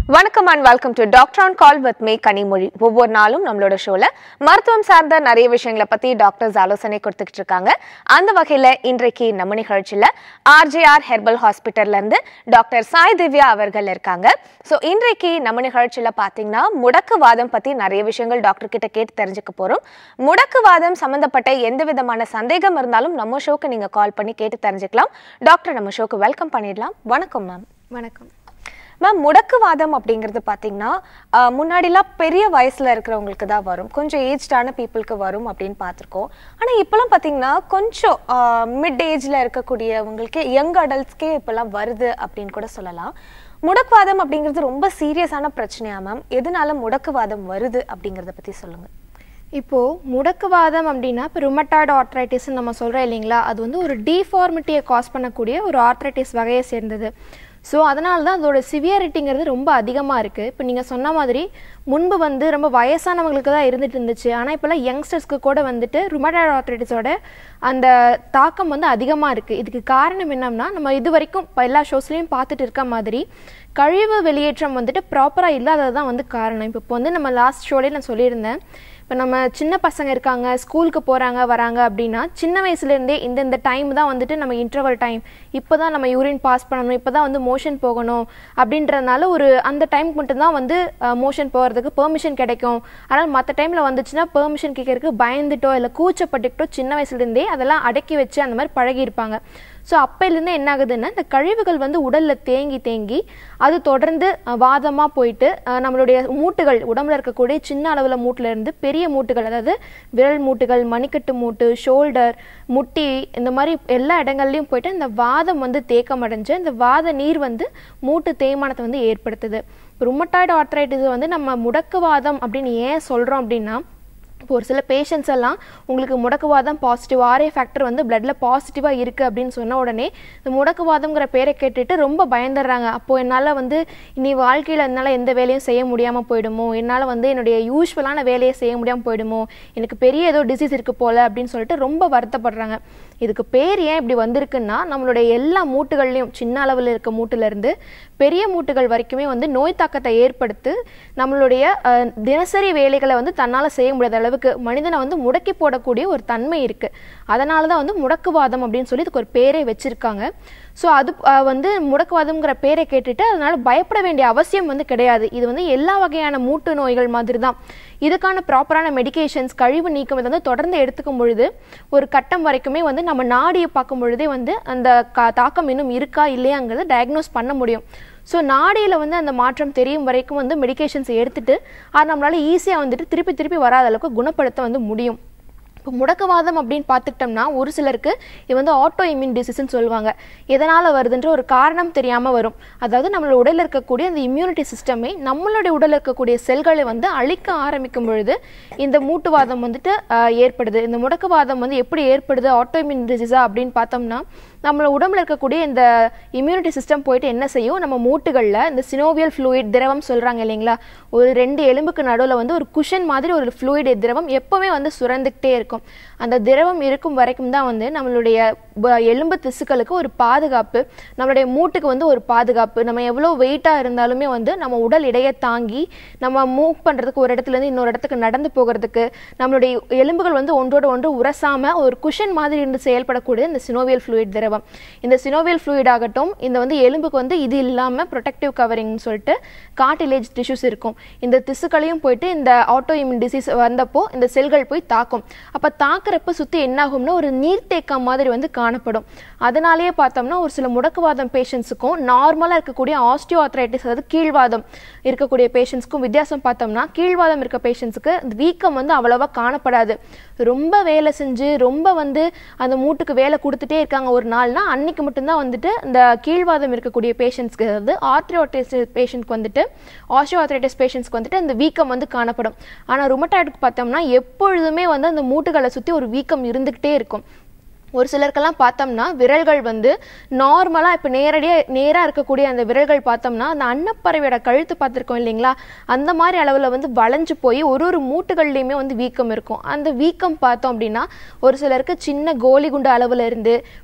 வணக்கம் and welcome to doctor on call with me Kanimozhi ஒவ்வொரு நாளும் நம்மளோட ஷோல மருத்துவம் சார்ந்த நிறைய விஷயங்களை பத்தி டாக்டர்ஸ் ஆலோசனை கொடுத்துக்கிட்டு இருக்காங்க அந்த வகையில இன்றைக்கு நம்ம நிகழ்ச்சியில ஆர்ஜேஆர் ஹெர்பல் ஹாஸ்பிட்டல்ல இருந்து டாக்டர் சாய் திவ்யா அவர்கள் இருக்காங்க ஸோ இன்றைக்கு நம்ம நிகழ்ச்சியில பாத்தீங்கன்னா முடக்குவாதம் பத்தி நிறைய விஷயங்கள் டாக்டர் கிட்ட கேட்டு தெரிஞ்சுக்க போறோம் முடக்குவாதம் சம்பந்தப்பட்ட எந்த விதமான சந்தேகம் இருந்தாலும் நம்ம ஷோக்கு நீங்க கால் பண்ணி கேட்டு தெரிஞ்சுக்கலாம் டாக்டர் நம்ம ஷோக்கு வெல்கம் பண்ணிடலாம் வணக்கம் மேம் வணக்கம் மேம் முடக்குவாதம் அப்படிங்கிறது பார்த்தீங்கன்னா ஆஹ், முன்னாடிலாம் பெரிய வயசுல இருக்கிறவங்களுக்கு தான் வரும் கொஞ்சம் ஏஜ்டான பீப்புளுக்கு வரும் அப்படின்னு பார்த்துருக்கோம் ஆனால் இப்போலாம் பார்த்தீங்கன்னா கொஞ்சம் மிட் ஏஜ்ல இருக்கக்கூடியவங்களுக்கு யங் அடல்ட்ஸ்க்கே இப்போலாம் வருது அப்படின்னு கூட சொல்லலாம் முடக்குவாதம் அப்படிங்கிறது ரொம்ப சீரியஸான பிரச்சனையா மேம் எதனால முடக்குவாதம் வருது அப்படிங்கிறத பத்தி சொல்லுங்க இப்போது முடக்குவாதம் அப்படின்னா இப்போ ருமட்டாய்டு ஆர்த்ரைட்டிஸ்னு நம்ம சொல்கிறோம் இல்லைங்களா அது வந்து ஒரு டீஃபார்மிட்டியை காஸ் பண்ணக்கூடிய ஒரு ஆர்த்ரைட்டிஸ் வகையை சேர்ந்தது ஸோ அதனால தான் அதோட சிவியாரிட்டிங்கிறது ரொம்ப அதிகமாக இருக்குது இப்போ நீங்கள் சொன்ன மாதிரி முன்பு வந்து ரொம்ப வயசானவங்களுக்கு தான் இருந்துட்டு இருந்துச்சு ஆனால் இப்போல்லாம் யங்ஸ்டர்ஸ்க்கு கூட வந்துட்டு ருமட்டாய்டு ஆர்த்ரைட்டிஸோட அந்த தாக்கம் வந்து அதிகமாக இருக்குது இதுக்கு காரணம் என்னன்னா நம்ம இது வரைக்கும் இப்போ எல்லா ஷோஸ்லேயும் பார்த்துட்டு இருக்க மாதிரி கழிவு வெளியேற்றம் வந்துட்டு ப்ராப்பராக இல்லாதது தான் வந்து காரணம் இப்போ இப்போ வந்து நம்ம லாஸ்ட் ஷோலேயே நான் சொல்லியிருந்தேன் இப்போ நம்ம சின்ன பசங்க இருக்காங்க ஸ்கூலுக்கு போகிறாங்க வராங்க அப்படின்னா சின்ன வயசுலேருந்தே இந்த இந்த டைம் தான் வந்துட்டு நம்ம இன்டர்வல் டைம் இப்போ தான் நம்ம யூரின் பாஸ் பண்ணணும் இப்போ தான் வந்து மோஷன் போகணும் அப்படின்றதுனால ஒரு அந்த டைம் மட்டும்தான் வந்து மோஷன் போகிறதுக்கு பெர்மிஷன் கிடைக்கும் ஆனால் மற்ற டைமில் வந்துச்சுன்னா பெர்மிஷன் கேட்கறதுக்கு பயந்துட்டோ இல்லை கூச்சப்பட்டுக்கிட்டோ சின்ன வயசுலேருந்தே அதெல்லாம் அடக்கி வச்சு அந்த மாதிரி பழகியிருப்பாங்க ஸோ அப்பையிலேருந்து என்ன ஆகுதுன்னா இந்த கழிவுகள் வந்து உடலில் தேங்கி தேங்கி அது தொடர்ந்து வாதமாக போயிட்டு அஹ், நம்மளுடைய மூட்டுகள் உடம்புல இருக்கக்கூடிய சின்ன அளவில் மூட்டுல இருந்து பெரிய மூட்டுகள் அதாவது விரல் மூட்டுகள் மணிக்கட்டு மூட்டு ஷோல்டர் முட்டி இந்த மாதிரி எல்லா இடங்கள்லையும் போயிட்டு இந்த வாதம் வந்து தேக்கம் அடைஞ்சு இந்த வாத நீர் வந்து மூட்டு தேய்மானத்தை வந்து ஏற்படுத்துது ருமட்டாய்டு ஆர்த்ரைட்டிஸ் வந்து நம்ம முடக்குவாதம் அப்படின்னு ஏன் சொல்கிறோம் அப்படின்னா இப்போ ஒரு சில பேஷண்ட்ஸ் எல்லாம் உங்களுக்கு முடக்குவாதம் பாசிட்டிவ் ஆர்ஏ ஃபேக்டர் வந்து பிளட்ல பாசிட்டிவாக இருக்குது அப்படின்னு சொன்ன உடனே இந்த முடக்குவாதம்ங்கிற பேரை கேட்டுட்டு ரொம்ப பயந்துடுறாங்க அப்போது என்னால் வந்து இனி வாழ்க்கையில் என்னால் எந்த வேலையும் செய்ய முடியாமல் போயிடுமோ என்னால் வந்து என்னுடைய யூஸ்வலான வேலையை செய்ய முடியாமல் போயிடுமோ எனக்கு பெரிய ஏதோ டிசீஸ் இருக்குது போல அப்படின்னு சொல்லிட்டு ரொம்ப வருத்தப்படுறாங்க இதுக்கு பேர் ஏன் இப்படி வந்திருக்குன்னா நம்மளுடைய எல்லா மூட்டுகள்லையும் சின்ன அளவில் இருக்க மூட்டுலேருந்து பெரிய மூட்டுகள் வரைக்குமே வந்து நோய் தாக்கத்தை ஏற்படுத்து நம்மளுடைய அஹ், தினசரி வேலைகளை வந்து தன்னால் செய்ய முடியாத அளவுக்கு மனிதனை வந்து முடக்கி போடக்கூடிய ஒரு தன்மை இருக்குது அதனால தான் வந்து முடக்குவாதம் அப்படின்னு சொல்லி இதுக்கு ஒரு பேரே வச்சுருக்காங்க ஸோ அது அஹ், வந்து முடக்குவாதம்ங்கிற பேரை கேட்டுட்டு அதனால பயப்பட வேண்டிய அவசியம் வந்து கிடையாது இது வந்து எல்லா வகையான மூட்டு நோய்கள் மாதிரி தான் இதுக்கான ப்ராப்பரான மெடிகேஷன்ஸ் கழிவு நீக்கம் இதை வந்து தொடர்ந்து எடுத்துக்கும் பொழுது ஒரு கட்டம் வரைக்குமே வந்து நம்ம நாடியை பார்க்கும் பொழுதே வந்து அந்த கா தாக்கம் இன்னும் இருக்கா இல்லையாங்கிறத டயக்னோஸ் பண்ண முடியும் ஸோ நாடியில் வந்து அந்த மாற்றம் தெரியும் வரைக்கும் வந்து மெடிகேஷன்ஸ் எடுத்துட்டு அது நம்மளால ஈஸியாக வந்துட்டு திருப்பி திருப்பி வராத அளவுக்கு குணப்படுத்த வந்து முடியும் இப்போ முடக்குவாதம் அப்படின்னு பார்த்துக்கிட்டோம்னா ஒரு சிலருக்கு இது வந்து ஆட்டோ இம்யூன் டிசீஸ்ன்னு சொல்லுவாங்க எதனால் வருதுன்ற ஒரு காரணம் தெரியாமல் வரும் அதாவது நம்மளோட உடலில் இருக்கக்கூடிய அந்த இம்யூனிட்டி சிஸ்டமே நம்மளுடைய உடலில் இருக்கக்கூடிய செல்களை வந்து அழிக்க ஆரம்பிக்கும் பொழுது இந்த மூட்டுவாதம் வந்துட்டு ஆஹ், ஏற்படுது இந்த முடக்குவாதம் வந்து எப்படி ஏற்படுது ஆட்டோ இம்யூன் டிசீஸா அப்படின்னு பார்த்தோம்னா நம்மள உடம்புல இருக்கக்கூடிய இந்த இம்யூனிட்டி சிஸ்டம் போயிட்டு என்ன செய்யும் நம்ம மூட்டுகளில் இந்த சினோவியல் ஃப்ளூயிட் திரவம் சொல்கிறாங்க இல்லைங்களா ஒரு ரெண்டு எலும்புக்கு நடுவில் வந்து ஒரு குஷன் மாதிரி ஒரு ஃப்ளூயிட் திரவம் எப்போவுமே வந்து சுரந்துக்கிட்டே இருக்கும் அந்த திரவம் இருக்கும் வரைக்கும் தான் வந்து நம்மளுடைய ப- எலும்பு திசுக்களுக்கு ஒரு பாதுகாப்பு நம்மளுடைய மூட்டுக்கு வந்து ஒரு பாதுகாப்பு நம்ம எவ்வளோ வெயிட்டாக இருந்தாலுமே வந்து நம்ம உடல் எடையை தாங்கி நம்ம மூவ் பண்ணுறதுக்கு ஒரு இடத்துல இருந்து இன்னொரு இடத்துக்கு நடந்து போகிறதுக்கு நம்மளுடைய எலும்புகள் வந்து ஒன்றோடு ஒன்று உரசாம ஒரு குஷன் மாதிரி இருந்து செயல்படக்கூடிய இந்த சினோவியல் ஃப்ளூயிட் திரவம் இந்த சினோவியல் ஃப்ளூயிட் ஆகட்டும் இந்த வந்து எலும்புக்கு வந்து இது இல்லாமல் ப்ரொடெக்டிவ் கவரிங்னு சொல்லிட்டு கார்டிலேஜ் டிஷ்யூஸ் இருக்கும் இந்த திசுக்களையும் போயிட்டு இந்த ஆட்டோ இம்யூன் டிசீஸ் வந்தப்போ இந்த செல்கள் போய் தாக்கும் அப்போ தாக்குறப்ப சுற்றி என்னாகும்னா ஒரு நீர்த்தேக்கம் மாதிரி வந்து காணப்படும் அதனாலேயே பார்த்தோம்னா ஒரு சில முடக்குவாதம் பேஷண்ட்ஸுக்கும் நார்மலாக இருக்கக்கூடிய ஆஸ்டியோ ஆர்த்ரைட்டிஸ் அதாவது கீழ்வாதம் இருக்கக்கூடிய பேஷண்ட்ஸ்க்கும் வித்தியாசம் பார்த்தோம்னா கீழ்வாதம் இருக்க பேஷண்ட்ஸுக்கு வீக்கம் வந்து அவ்வளவா காணப்படாது ரொம்ப வேலை செஞ்சு ரொம்ப வந்து அந்த மூட்டுக்கு வேலை கொடுத்துட்டே இருக்காங்க ஒரு நாள்னா அன்னைக்கு மட்டும்தான் வந்துட்டு இந்த கீழ்வாதம் இருக்கக்கூடிய பேஷண்ட்ஸ்க்கு அதாவது ஆர்த்ரியோட்டிஸ் பேஷண்ட்க்கு வந்துட்டு ஆஸ்டியோ ஆர்த்ரைட்டிஸ் பேஷண்ட்ஸ்க்கு வந்துட்டு அந்த வீக்கம் வந்து காணப்படும் ஆனால் ருமட்டாய்டுக்கு பார்த்தோம்னா எப்பொழுதுமே வந்து அந்த மூட்டுகளை சுற்றி ஒரு வீக்கம் இருந்துக்கிட்டே இருக்கும் ஒரு சிலருக்கெல்லாம் பார்த்தோம்னா விரல்கள் வந்து நார்மலாக இப்போ நேரடியாக நேராக இருக்கக்கூடிய அந்த விரல்கள் பார்த்தோம்னா அந்த அன்னப்பறவையோட கழுத்து பார்த்துருக்கோம் இல்லைங்களா அந்த மாதிரி அளவில் வந்து வளைஞ்சு போய் ஒரு ஒரு மூட்டுகள்லையுமே வந்து வீக்கம் இருக்கும் அந்த வீக்கம் பார்த்தோம் அப்படின்னா ஒரு சிலருக்கு சின்ன கோலி குண்டு அளவில் இருந்து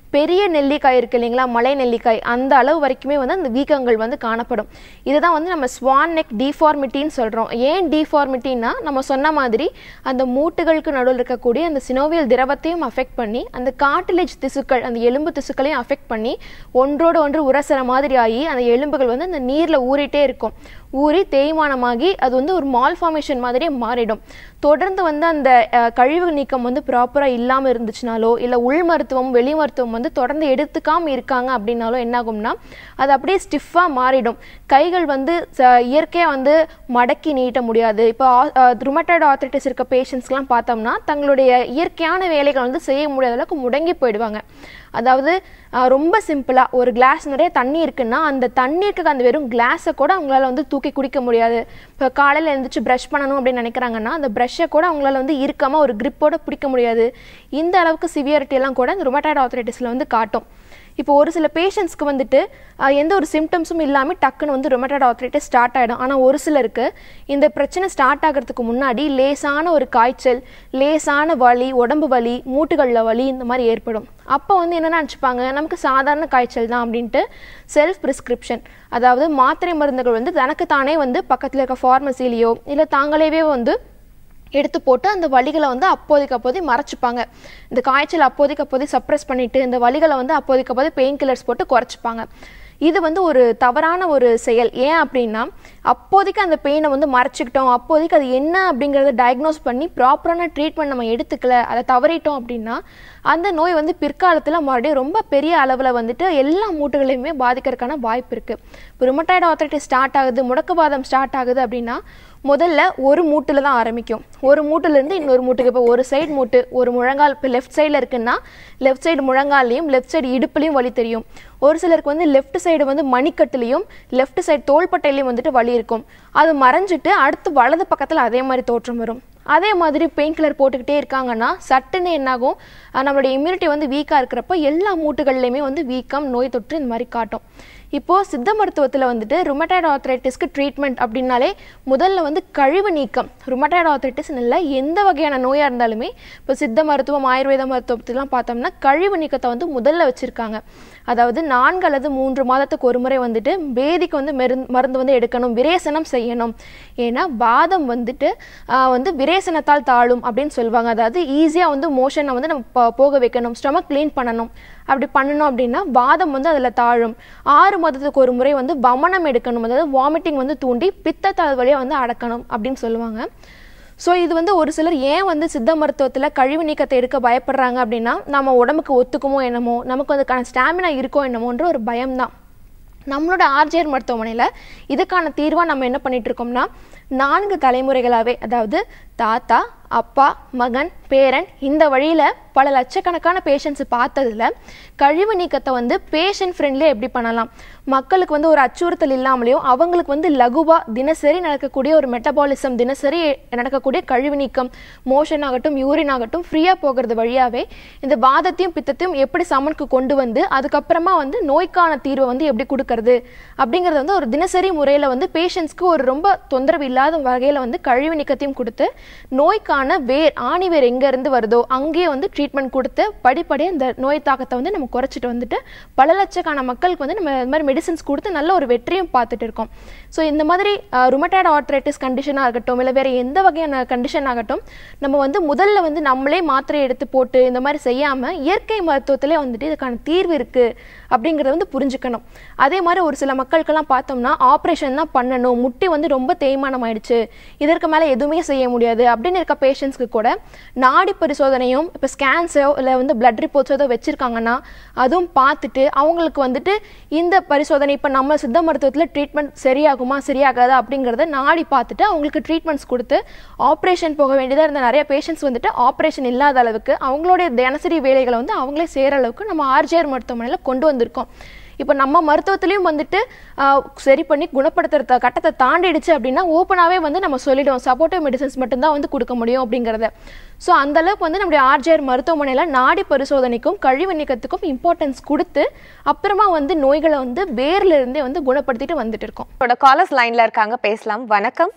பெரிய நெல்லிக்காய் இருக்கு இல்லைங்களா மலை நெல்லிக்காய் அந்த அளவு வரைக்குமே வந்து அந்த வீக்கங்கள் வந்து காணப்படும் இதுதான் வந்து நம்ம ஸ்வான் நெக் டிஃபார்மிட்டின்னு சொல்கிறோம் ஏன் டிஃபார்மிட்டின்னா நம்ம சொன்ன மாதிரி அந்த மூட்டுகளுக்கு நடுவில் இருக்கக்கூடிய அந்த சினோவியல் திரவத்தையும் அஃபெக்ட் பண்ணி அந்த காட்டிலேஜ் திசுக்கள் அந்த எலும்பு திசுக்களையும் அஃபெக்ட் பண்ணி ஒன்றோடு ஒன்று உரசுற மாதிரி ஆகி அந்த எலும்புகள் வந்து அந்த நீரில் ஊறிட்டே இருக்கும் ஊறி தேய்மானமாகி அது வந்து ஒரு மால் ஃபார்மேஷன் மாதிரியே மாறிடும் தொடர்ந்து வந்து அந்த அஹ், கழிவு நீக்கம் வந்து ப்ராப்பராக இல்லாமல் இருந்துச்சுனாலோ இல்லை உள் மருத்துவம் வெளி மருத்துவம் வந்து தொடர்ந்து எடுத்துக்காம இருக்காங்க அப்படின்னாலோ என்னாகும்னா அது அப்படியே ஸ்டிஃபாக மாறிடும் கைகள் வந்து இயற்கையாக வந்து மடக்கி நீட்ட முடியாது இப்போ ருமட்டட் ஆர்த்திட்டிஸ் இருக்க பேஷண்ட்ஸ்லாம் பார்த்தோம்னா தங்களுடைய இயற்கையான வேலைகள் வந்து செய்ய முடியாத அளவுக்கு முடங்கி போயிடுவாங்க அதாவது அஹ், ரொம்ப சிம்பிளாக ஒரு கிளாஸ் நிறைய தண்ணி இருக்குன்னா அந்த தண்ணீருக்கு அந்த வெறும் கிளாஸை கூட அவங்களால வந்து தூக்கி குடிக்க முடியாது இப்போ காலையில் எழுந்திரிச்சு ப்ரஷ் பண்ணணும் அப்படின்னு நினைக்கிறாங்கன்னா அந்த ப்ரஷ்ஷை கூட அவங்களால வந்து இருக்காமல் ஒரு grip-ஓட பிடிக்க முடியாது இந்த அளவுக்கு சிவியரிட்டி எல்லாம் கூட இந்த ருமட்டாய்டு ஆர்த்தரைட்டிஸில் வந்து காட்டும் இப்போ ஒரு சில பேஷண்ட்ஸ்க்கு வந்துட்டு அஹ், எந்த ஒரு சிம்டம்ஸும் இல்லாமல் டக்குன்னு வந்து ருமட்டாய்டு ஆர்த்தரைட்டிஸ் ஸ்டார்ட் ஆகிடும் ஆனால் ஒரு சிலருக்கு இந்த பிரச்சனை ஸ்டார்ட் ஆகிறதுக்கு முன்னாடி லேசான ஒரு காய்ச்சல் லேசான வலி உடம்பு வலி மூட்டுகளில் வலி இந்த மாதிரி ஏற்படும் அப்போ வந்து என்ன நினச்சிப்பாங்க நமக்கு சாதாரண காய்ச்சல் தான் அப்படின்ட்டு செல்ஃப் ப்ரிஸ்கிரிப்ஷன் அதாவது மாத்திரை மருந்துகள் வந்து தனக்கு தானே வந்து பக்கத்தில் இருக்க ஃபார்மசிலேயோ இல்லை தாங்களேவே வந்து எடுத்து போட்டு அந்த வலிகளை வந்து அப்போதைக்கு அப்போதை மறைச்சிப்பாங்க இந்த காய்ச்சல் அப்போதைக்கு அப்போதை சப்ரஸ் பண்ணிட்டு இந்த வலிகளை வந்து அப்போதைக்கு அப்போதை பெயின் கில்லர்ஸ் போட்டு குறைச்சிப்பாங்க இது வந்து ஒரு தவறான ஒரு செயல் ஏன் அப்படின்னா அப்போதைக்கு அந்த பெயினை வந்து மறைச்சிக்கிட்டோம் அப்போதைக்கு அது என்ன அப்படிங்கிறத டயக்னோஸ் பண்ணி ப்ராப்பரான ட்ரீட்மெண்ட் நம்ம எடுத்துக்கல அதை தவறிட்டோம் அப்படின்னா அந்த நோய் வந்து பிற்காலத்தில் மறுபடியும் ரொம்ப பெரிய அளவில் வந்துட்டு எல்லா மூட்டுகளையுமே பாதிக்கிறதுக்கான வாய்ப்பு இருக்குது இப்போ ருமட்டாய்டு ஆர்த்தரைட்டிஸ் ஸ்டார்ட் ஆகுது முடக்குவாதம் ஸ்டார்ட் ஆகுது அப்படின்னா முதல்ல ஒரு மூட்டில் தான் ஆரம்பிக்கும் ஒரு மூட்டுலேருந்து இன்னொரு மூட்டுக்கு இப்போ ஒரு சைடு மூட்டு ஒரு முழங்கால் இப்போ லெஃப்ட் சைடில் இருக்குன்னா லெஃப்ட் சைடு முழங்கால்லையும் லெஃப்ட் சைடு இடுப்புலையும் வலி தெரியும் ஒரு சிலருக்கு வந்து லெஃப்ட் சைடு வந்து மணிக்கட்டுலையும் லெஃப்ட் சைடு தோள்பட்டையிலையும் வந்துட்டு வலி இருக்கும் அது மறைஞ்சிட்டு அடுத்து வலது பக்கத்தில் அதே மாதிரி தோற்றம் வரும் அதே மாதிரி பெயின் கில்லர் போட்டுக்கிட்டே இருக்காங்கன்னா சட்டுன்னு என்னாகும் அஹ் நம்மளுடைய இம்யூனிட்டி வந்து வீக்காக இருக்கிறப்ப எல்லா மூட்டுகள்லையுமே வந்து வீக்கம் நோய் தொற்று இந்த மாதிரி காட்டும் இப்போது சித்த மருத்துவத்தில் வந்துட்டு ருமட்டாய்டு ஆர்த்தரைட்டிஸ்க்கு ட்ரீட்மெண்ட் அப்படின்னாலே முதல்ல வந்து கழிவு நீக்கம் ருமட்டாய்டு ஆர்த்தரைட்டிஸ் இல்லை எந்த வகையான நோயாக இருந்தாலுமே இப்போ சித்த மருத்துவம் ஆயுர்வேத மருத்துவத்திலாம் பார்த்தோம்னா கழிவு நீக்கத்தை வந்து முதல்ல வச்சுருக்காங்க அதாவது நான்கு அல்லது மூன்று மாதத்துக்கு ஒரு முறை வந்துட்டு பேதிக்கு வந்து மருந்து மருந்து வந்து எடுக்கணும் விரேசனம் செய்யணும் ஏன்னா வாதம் வந்துட்டு ஆஹ், வந்து விரேசனத்தால் தாழும் அப்படின்னு சொல்லுவாங்க அதாவது ஈஸியாக வந்து மோஷனை வந்து நம்ம போ- போக வைக்கணும் ஸ்டொமக் க்ளீன் பண்ணணும் அப்படி பண்ணணும் அப்படின்னா வாதம் வந்து அதில் தாழும் ஆறு மாதத்துக்கு ஒரு முறை வந்து வமனம் எடுக்கணும் அதாவது வாமிட்டிங் வந்து தூண்டி பித்தத்தை அது வழியாக வந்து அடக்கணும் அப்படின்னு சொல்லுவாங்க ஸோ இது வந்து ஒரு சிலர் ஏன் வந்து சித்த மருத்துவத்தில் கழிவு நீக்கத்தை எடுக்க பயப்படுறாங்க அப்படின்னா நம்ம உடம்புக்கு ஒத்துக்குமோ என்னமோ நமக்கு அதுக்கான ஸ்டாமினா இருக்கோ என்னமோன்ற ஒரு பயம்தான் நம்மளோட ஆர்ஜிஆர் மருத்துவமனையில் இதுக்கான தீர்வாக நம்ம என்ன பண்ணிட்டு இருக்கோம்னா நான்கு தலைமுறைகளாகவே அதாவது தாத்தா அப்பா மகன் பேரன் இந்த வழியில் பல லட்சக்கணக்கான பேஷண்ட்ஸ் பார்த்ததுல கழிவு நீக்கத்தை வந்து பேஷண்ட் ஃப்ரெண்ட்லியாக எப்படி பண்ணலாம் மக்களுக்கு வந்து ஒரு அச்சுறுத்தல் இல்லாமலேயும் அவங்களுக்கு வந்து லகுவாக தினசரி நடக்கக்கூடிய ஒரு மெட்டபாலிசம் தினசரி நடக்கக்கூடிய கழிவு நீக்கம் மோஷன் ஆகட்டும் யூரின் ஆகட்டும் ஃப்ரீயாக போகிறது வழியாகவே இந்த வாதத்தையும் பித்தத்தையும் எப்படி சமனுக்கு கொண்டு வந்து அதுக்கப்புறமா வந்து நோய்க்கான தீர்வை வந்து எப்படி கொடுக்கறது அப்படிங்கிறது வந்து ஒரு தினசரி முறையில் வந்து பேஷண்ட்ஸ்க்கு ஒரு ரொம்ப தொந்தரவு இல்லாத வகையில் வந்து கழிவு நீக்கத்தையும் கொடுத்து நோய்க்கான வேர் ஆணி வேர் எங்கேருந்து வருதோ அங்கேயே வந்து ட்ரீட்மெண்ட் கொடுத்து படிப்படியாக இந்த நோய் தாக்கத்தை வந்து நம்ம குறைச்சிட்டு வந்துட்டு பல லட்சக்கான மக்களுக்கு வந்து நம்ம இது மாதிரி மெடிசின்ஸ் கொடுத்து நல்ல ஒரு வெற்றியும் பார்த்துட்டு இருக்கோம் ஸோ இந்த மாதிரி ருமட்டாய்டு ஆர்த்ரைட்டிஸ் கண்டிஷனாக இருக்கட்டும் இல்லை வேறு எந்த வகையான கண்டிஷன் ஆகட்டும் நம்ம வந்து முதல்ல வந்து நம்மளே மாத்திரை எடுத்து போட்டு இந்த மாதிரி செய்யாமல் இயற்கை மருத்துவத்திலே வந்துட்டு இதுக்கான தீர்வு இருக்குது அப்படிங்கிறத வந்து புரிஞ்சுக்கணும் அதே மாதிரி ஒரு சில மக்களுக்கெல்லாம் பார்த்தோம்னா ஆப்ரேஷன் தான் பண்ணணும் முட்டி வந்து ரொம்ப தேய்மானம் ஆயிடுச்சு இதற்கு மேலே எதுவுமே செய்ய முடியாது அப்படின்னு இருக்க பேஷண்ட்ஸ்க்கு கூட நாடி பரிசோதனையும் இப்போ ஸ்கேன்ஸோ இல்லை வந்து பிளட் ரிப்போர்ட்ஸோ ஏதோ வச்சுருக்காங்கன்னா அதுவும் பார்த்துட்டு அவங்களுக்கு வந்துட்டு இந்த பரிசோதனை இப்போ நம்ம சித்த மருத்துவத்தில் ட்ரீட்மெண்ட் சரியாகுமா சரியாகாதா அப்படிங்கிறத நாடி பார்த்துட்டு அவங்களுக்கு ட்ரீட்மெண்ட்ஸ் கொடுத்து ஆப்ரேஷன் போக வேண்டியதாக இருந்த நிறைய பேஷண்ட்ஸ் வந்துட்டு ஆப்ரேஷன் இல்லாத அளவுக்கு அவங்களுடைய தினசரி வேலைகளை வந்து அவங்களே செய்கிற அளவுக்கு நம்ம ஆர்ஜிஆர் மருத்துவமனையில் கொண்டு வந்திருக்கோம் இப்போ நம்ம மருத்துவத்திலையும் வந்துட்டு ஆஹ், சரி பண்ணி குணப்படுத்துற கட்டத்தை தாண்டிடுச்சு அப்படின்னா ஓப்பனாகவே வந்து நம்ம சொல்லிடுவோம் சப்போர்ட்டிவ் மெடிசன்ஸ் மட்டும்தான் வந்து கொடுக்க முடியும் அப்படிங்கிறத ஸோ அந்த அளவுக்கு வந்து நம்முடைய ஆர்ஜிஆர் மருத்துவமனையில் நாடி பரிசோதனைக்கும் கழிவு நீக்கத்துக்கும் இம்பார்ட்டன்ஸ் கொடுத்து அப்புறமா வந்து நோய்களை வந்து வேர்ல இருந்தே வந்து குணப்படுத்திட்டு வந்துட்டு இருக்கோம் காலர்ஸ் லைன்ல இருக்காங்க பேசலாம் வணக்கம்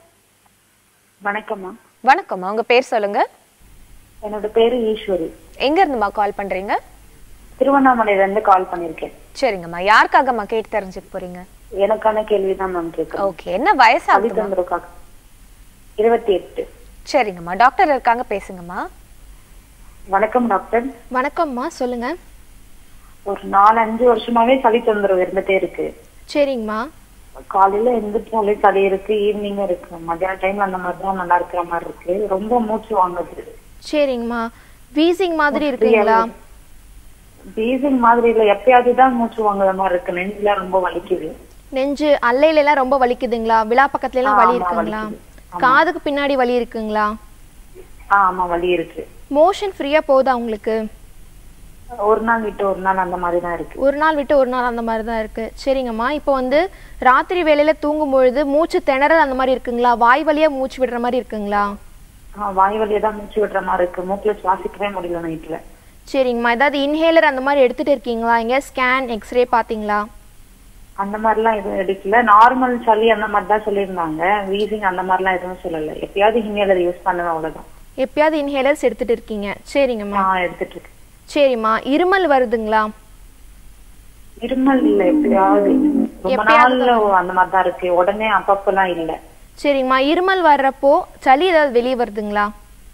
வணக்கம்மா வணக்கம் உங்க பேர் சொல்லுங்க என்னோட பேரு ஈஸ்வரி எங்க இருந்துமா கால் பண்றீங்க திருவண்ணாமலையில இருந்து கால் பண்ணிருக்கேன் சரிங்கம்மா யாருக்காகம்மா கேட்டு தெரிஞ்சுக்க போறீங்க எனக்கான கேள்விதான் மேம் கேட்கறேன் ஓகே என்ன வயசாகுதுமா சவிதந்திரக்காக இருபத்தி எட்டு சரிங்கம்மா டாக்டர் இருக்காங்க பேசுங்கம்மா வணக்கம் டாக்டர் வணக்கம்மா சொல்லுங்க ஒரு நாலு அஞ்சு வருஷமாவே சளி தொந்தரவு இருந்துட்டே இருக்கு சரிங்கம்மா காலையில எந்திரிச்சாலே சளி இருக்கு ஈவினிங்கும் இருக்கு மத்தியான டைம்ல அந்த மாதிரி தான் நல்லா இருக்கிற மாதிரி இருக்கு ரொம்ப மூச்சு வாங்குது சரிங்கம்மா வீசிங் மாதிரி இருக்குங்களா பீசிங் மாதிரி இல்ல எப்பயாவது தான் மூச்சு வாங்குற மாதிரி இருக்கு நெஞ்சில ரொம்ப வலிக்குது நெஞ்சு அல்லையில எல்லாம் ரொம்ப வலிக்குதுங்களா விழா பக்கத்துல எல்லாம் வலி ஆமா, இருக்குங்களா வலிக்குது. காதுக்கு பின்னாடி வலி இருக்குங்களா ஆ ஆமா வலி இருக்கு மோஷன் ஃப்ரீயா போகுதா உங்களுக்கு ஒரு நாள் விட்டு ஒரு நாள் அந்த மாதிரி தான் இருக்கு ஒரு நாள் விட்டு ஒரு நாள் அந்த மாதிரி தான் இருக்கு சரிங்கம்மா இப்போ வந்து ராத்திரி வேளையில தூங்கும் பொழுது மூச்சு திணறல் அந்த மாதிரி இருக்குங்களா வாய் வழியா மூச்சு விடுற மாதிரி இருக்குங்களா ஆ, வாய் வழியா தான் மூச்சு விடுற மாதிரி இருக்கு மூக்குல சுவாசிக்கவே முடியல நைட்ல சரிங்கம்மா ஏதாவது இன்ஹேலர் அந்த மாதிரி எடுத்துட்டு இருக்கீங்களா எங்க ஸ்கேன் எக்ஸ்ரே பாத்தீங்களா அந்த மாதிரிலாம் எதுவும் எடுக்கல நார்மல் சளி அந்த மாதிரி தான் சொல்லியிருந்தாங்க வீசிங் அந்த மாதிரிலாம் எதுவும் சொல்லல எப்பயாவது இன்ஹேலர் யூஸ் பண்ணுவேன் அவ்வளவுதான் எப்பயாவது இன்ஹேலர்ஸ் எடுத்துட்டு இருக்கீங்க சரிங்கம்மா நான் எடுத்துட்டு இருக்கேன் சரிம்மா இருமல் வருதுங்களா இருமல் இல்ல எப்பயாவது ரொம்ப எப்பயாவது நாள்ல அந்த மாதிரி தான் இருக்கு உடனே அப்பப்பெல்லாம் இல்ல சரிங்கம்மா இருமல் வர்றப்போ சளி ஏதாவது வெளியே வருதுங்களா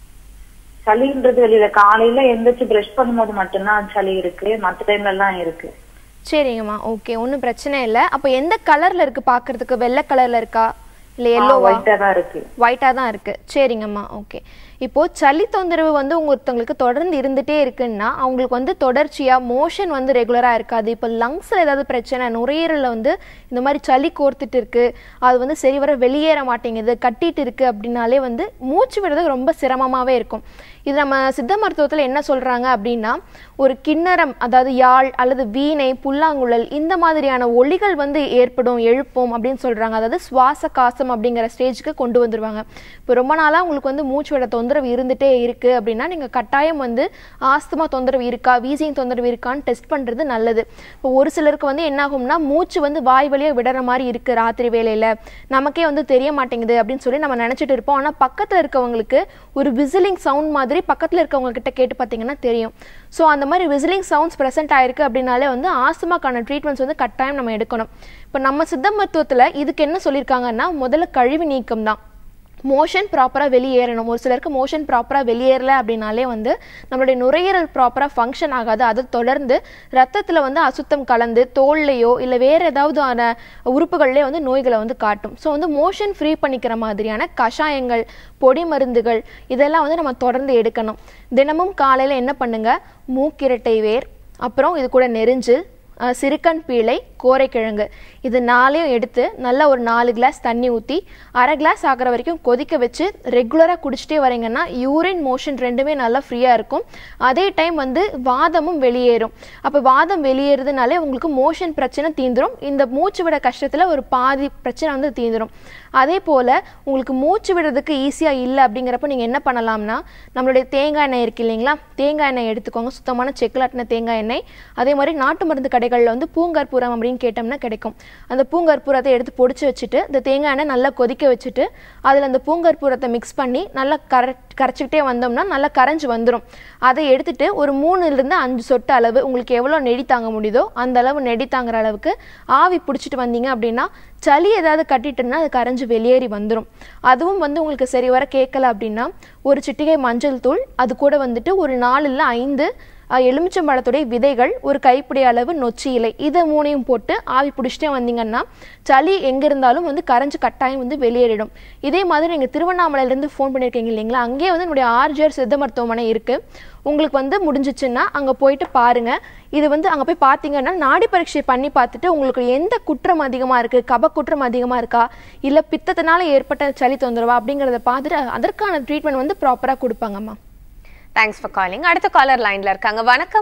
சளின்றது வெளியில காலையில எந்திரிச்சு பிரஷ் பண்ணும்போது மட்டும்தான் சளி இருக்கு மத்த டைம்ல எல்லாம் இருக்கு சரிங்கம்மா ஓகே ஒன்றும் பிரச்சனை இல்லை அப்போ எந்த கலர்ல இருக்கு பார்க்கறதுக்கு வெள்ளை கலர்ல இருக்கா இல்லை எல்லோவா ஒயிட்டா தான் இருக்கு ஒயிட்டாக தான் இருக்கு சரிங்கம்மா ஓகே இப்போ சளி தொந்தரவு வந்து ஒருத்தவங்களுக்கு தொடர்ந்து இருந்துட்டே இருக்குன்னா அவங்களுக்கு வந்து தொடர்ச்சியா மோஷன் வந்து ரெகுலரா இருக்காது இப்போ லங்ஸ்ல ஏதாவது பிரச்சனை நுரையீரல்ல வந்து இந்த மாதிரி சளி கோர்த்துட்டு இருக்கு அது வந்து சரி வர வெளியேற மாட்டேங்குது கட்டிட்டு இருக்கு அப்படின்னாலே வந்து மூச்சு விடுறது ரொம்ப சிரமமாவே இருக்கும் இது நம்ம சித்த மருத்துவத்துல என்ன சொல்றாங்க அப்படின்னா ஒரு கிண்ணறம் அதாவது யாழ் அல்லது வீணை புல்லாங்குழல் இந்த மாதிரியான ஒலிகள் வந்து ஏற்படும் எழுப்பும் அப்படின்னு சொல்றாங்க அதாவது சுவாச காசம் அப்படிங்கிற ஸ்டேஜ்க்கு கொண்டு வந்துருவாங்க இப்போ ரொம்ப நாளா உங்களுக்கு வந்து மூச்சு விட தொந்தரவு இருந்துட்டே இருக்கு அப்படின்னா நீங்க கட்டாயம் வந்து ஆஸ்துமா தொந்தரவு இருக்கா வீசிங் தொந்தரவு இருக்கான்னு டெஸ்ட் பண்றது நல்லது இப்போ ஒரு சிலருக்கு வந்து என்ன ஆகும்னா மூச்சு வந்து வாய் வழியா விடுற மாதிரி இருக்கு ராத்திரி வேலையில நமக்கே வந்து தெரிய மாட்டேங்குது அப்படின்னு சொல்லி நம்ம நினைச்சிட்டு இருப்போம் ஆனா பக்கத்துல இருக்கவங்களுக்கு ஒரு விசிலிங் சவுண்ட் மாதிரி பக்கத்துல இருக்கவங்க கிட்ட கேட்டு பார்த்தீங்கன்னா தெரியும் ஸோ அந்த மாதிரி விசிலிங் சவுண்ட்ஸ் ப்ரெசென்ட் ஆயிருக்கு அப்படின்னாலே வந்து ஆஸ்துமாக்கான ட்ரீட்மெண்ட்ஸ் வந்து கட்டாயம் நம்ம எடுக்கணும் இப்போ நம்ம சித்த மருத்துவத்துல இதுக்கு என்ன சொல்லியிருக்காங்கன்னா முதல்ல கழிவு நீக்கம் தான் மோஷன் ப்ராப்பராக வெளியேறணும் ஒரு சிலருக்கு மோஷன் ப்ராப்பராக வெளியேறல அப்படின்னாலே வந்து நம்மளுடைய நுரையீரல் ப்ராப்பராக ஃபங்க்ஷன் ஆகாது அது தொடர்ந்து ரத்தத்தில் வந்து அசுத்தம் கலந்து தோல்லையோ இல்லை வேறு ஏதாவது ஆன உறுப்புகள்லேயே வந்து நோய்களை வந்து காட்டும் ஸோ வந்து மோஷன் ஃப்ரீ பண்ணிக்கிற மாதிரியான கஷாயங்கள் பொடி மருந்துகள் இதெல்லாம் வந்து நம்ம தொடர்ந்து எடுக்கணும் தினமும் காலையில் என்ன பண்ணுங்க மூக்கிரட்டை வேர் அப்புறம் இது கூட நெரிஞ்சு அஹ், சிறுக்கன் பீளை கோரைக்கிழங்கு இது நாலையும் எடுத்து நல்லா ஒரு நாலு கிளாஸ் தண்ணி ஊற்றி அரை கிளாஸ் ஆகிற வரைக்கும் கொதிக்க வச்சு ரெகுலராக குடிச்சிட்டே வரீங்கன்னா யூரின் மோஷன் ரெண்டுமே நல்லா ஃப்ரீயாக இருக்கும் அதே டைம் வந்து வாதமும் வெளியேறும் அப்போ வாதம் வெளியேறுதுனாலே உங்களுக்கு மோஷன் பிரச்சனை தீந்துரும் இந்த மூச்சு விட கஷ்டத்தில் ஒரு பாதி பிரச்சனை வந்து தீந்துரும் அதே போல் உங்களுக்கு மூச்சு விடுறதுக்கு ஈஸியாக இல்லை அப்படிங்கிறப்ப நீங்கள் என்ன பண்ணலாம்னா நம்மளுடைய தேங்காய் எண்ணெய் இருக்கு இல்லைங்களா தேங்காய் எண்ணெய் எடுத்துக்கோங்க சுத்தமான செக்கிலாட்டின தேங்காய் எண்ணெய் அதே மாதிரி நாட்டு மருந்து கடைகளில் வந்து பூங்கற்பூரம் அப்படின்னு கேட்டோம்னா கிடைக்கும் அந்த பூங்கற்பூரத்தை எடுத்து பொடிச்சு வச்சுட்டு இந்த தேங்காய் எண்ணெய் நல்லா கொதிக்க வச்சுட்டு அதில் அந்த பூங்கற்பூரத்தை மிக்ஸ் பண்ணி நல்லா கர கரைச்சிக்கிட்டே வந்தோம்னா நல்லா கரைஞ்சு வந்துடும் அதை எடுத்துட்டு ஒரு மூணுலேருந்து அஞ்சு சொட்டு அளவு உங்களுக்கு எவ்வளோ நெடி தாங்க முடியுதோ அந்த அளவு நெடி தாங்குற அளவுக்கு ஆவி பிடிச்சிட்டு வந்தீங்க அப்படின்னா சளி ஏதாவது கட்டிட்டுன்னா அது கரைஞ்சு வெளியேறி வந்துடும் அதுவும் வந்து உங்களுக்கு சரி வர கேட்கல அப்படின்னா ஒரு சிட்டிகை மஞ்சள் தூள் அது கூட வந்துட்டு ஒரு நாலு இல்லை ஐந்து அஹ், எலுமிச்சம்பழத்துடைய விதைகள் ஒரு கைப்பிடி அளவு நொச்சி இலை இதை மூணையும் போட்டு ஆவி பிடிச்சிட்டே வந்தீங்கன்னா சளி எங்க இருந்தாலும் வந்து கரைஞ்சு கட்டாயம் வந்து வெளியேறிடும் இதே மாதிரி நீங்கள் திருவண்ணாமலையிலேருந்து ஃபோன் பண்ணியிருக்கீங்க இல்லைங்களா அங்கேயே வந்து என்னுடைய ஆர்ஜிஆர் சித்த மருத்துவமனை இருக்கு உங்களுக்கு வந்து முடிஞ்சிச்சுன்னா அங்கே போயிட்டு பாருங்க இது வந்து அங்கே போய் பார்த்தீங்கன்னா நாடி பரீட்சை பண்ணி பார்த்துட்டு உங்களுக்கு எந்த குற்றம் அதிகமாக இருக்குது கப குற்றம் அதிகமாக இருக்கா இல்லை பித்தத்தினால ஏற்பட்ட சளி தொந்தரவா அப்படிங்கிறத பார்த்துட்டு அதற்கான ட்ரீட்மெண்ட் வந்து ப்ராப்பராக கொடுப்பாங்கம்மா தேங்க்ஸ் ஃபார் காலிங் அடுத்த காலர் லைன்ல இருக்காங்க வணக்கம்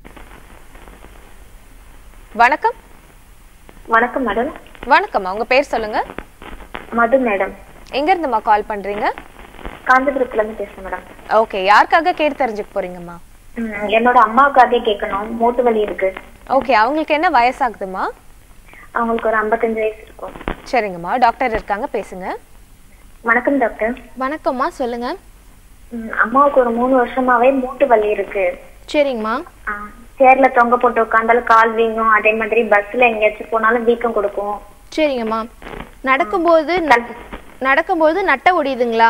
வணக்கம் வணக்கம் மேடம் வணக்கம்மா உங்க பேர் சொல்லுங்க மது மேடம் எங்க இருந்துமா கால் பண்றீங்க காஞ்சிபுரத்துல இருந்து பேசுறேன் மேடம் ஓகே யாருக்காக கேட்டு தெரிஞ்சுக்க போறீங்கம்மா ம், என்னோட அம்மாவுக்காக கேட்கணும் மூட்டு வலி இருக்கு ஓகே அவங்களுக்கு என்ன வயசாகுதுமா அவங்களுக்கு ஒரு 55 வயசு இருக்கும் சரிங்கம்மா டாக்டர் இருக்காங்க பேசுங்க வணக்கம் டாக்டர் வணக்கம்மா சொல்லுங்கள் ம், அம்மாவுக்கு ஒரு மூணு வருஷமாவே மூட்டு வலி இருக்கு சரிங்கம்மா ஆ, சேர்ல தொங்க போட்டு உட்காந்தாலும் கால் வீங்கும் அதே மாதிரி பஸ்ல எங்கேயாச்சும் போனாலும் வீக்கம் கொடுக்கும் சரிங்கம்மா நடக்கும்போது ந- நடக்கும்போது நட்டை ஒடியுதுங்களா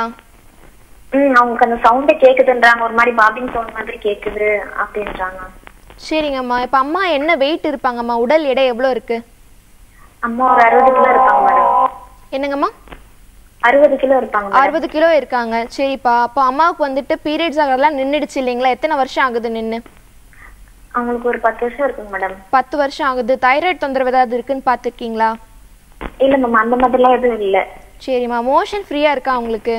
ம் அவங்களுக்கு அந்த சவுண்டே கேக்குதுன்றாங்க ஒரு மாதிரி பாபிங் சவுண்ட் மாதிரி கேக்குது அப்படின்றாங்க சரிங்கம்மா இப்போ அம்மா என்ன வெயிட் இருப்பாங்கம்மா உடல் எடை எவ்வளோ இருக்கு அம்மா ஒரு அறுபது கிலோ இருப்பாங்க மேடம் என்னங்கம்மா அறுபது கிலோ இருப்பாங்க madam. அறுபது கிலோ இருக்காங்க சரிப்பா அப்போ அம்மாவுக்கு வந்துட்டு பீரியட்ஸ் ஆகிறதுலாம் நின்றுடுச்சு இல்லைங்களா எத்தனை வருஷம் ஆகுது நின்று அவங்களுக்கு ஒரு பத்து வருஷம் இருக்குங்க மேடம் பத்து வருஷம் ஆகுது தைராய்டு தொந்தரவு ஏதாவது இருக்குன்னு பார்த்துருக்கீங்களா இல்ல மேம் அந்த மாதிரிலாம் எதுவும் இல்ல சரிம்மா மோஷன் ஃப்ரீயாக இருக்கா அவங்களுக்கு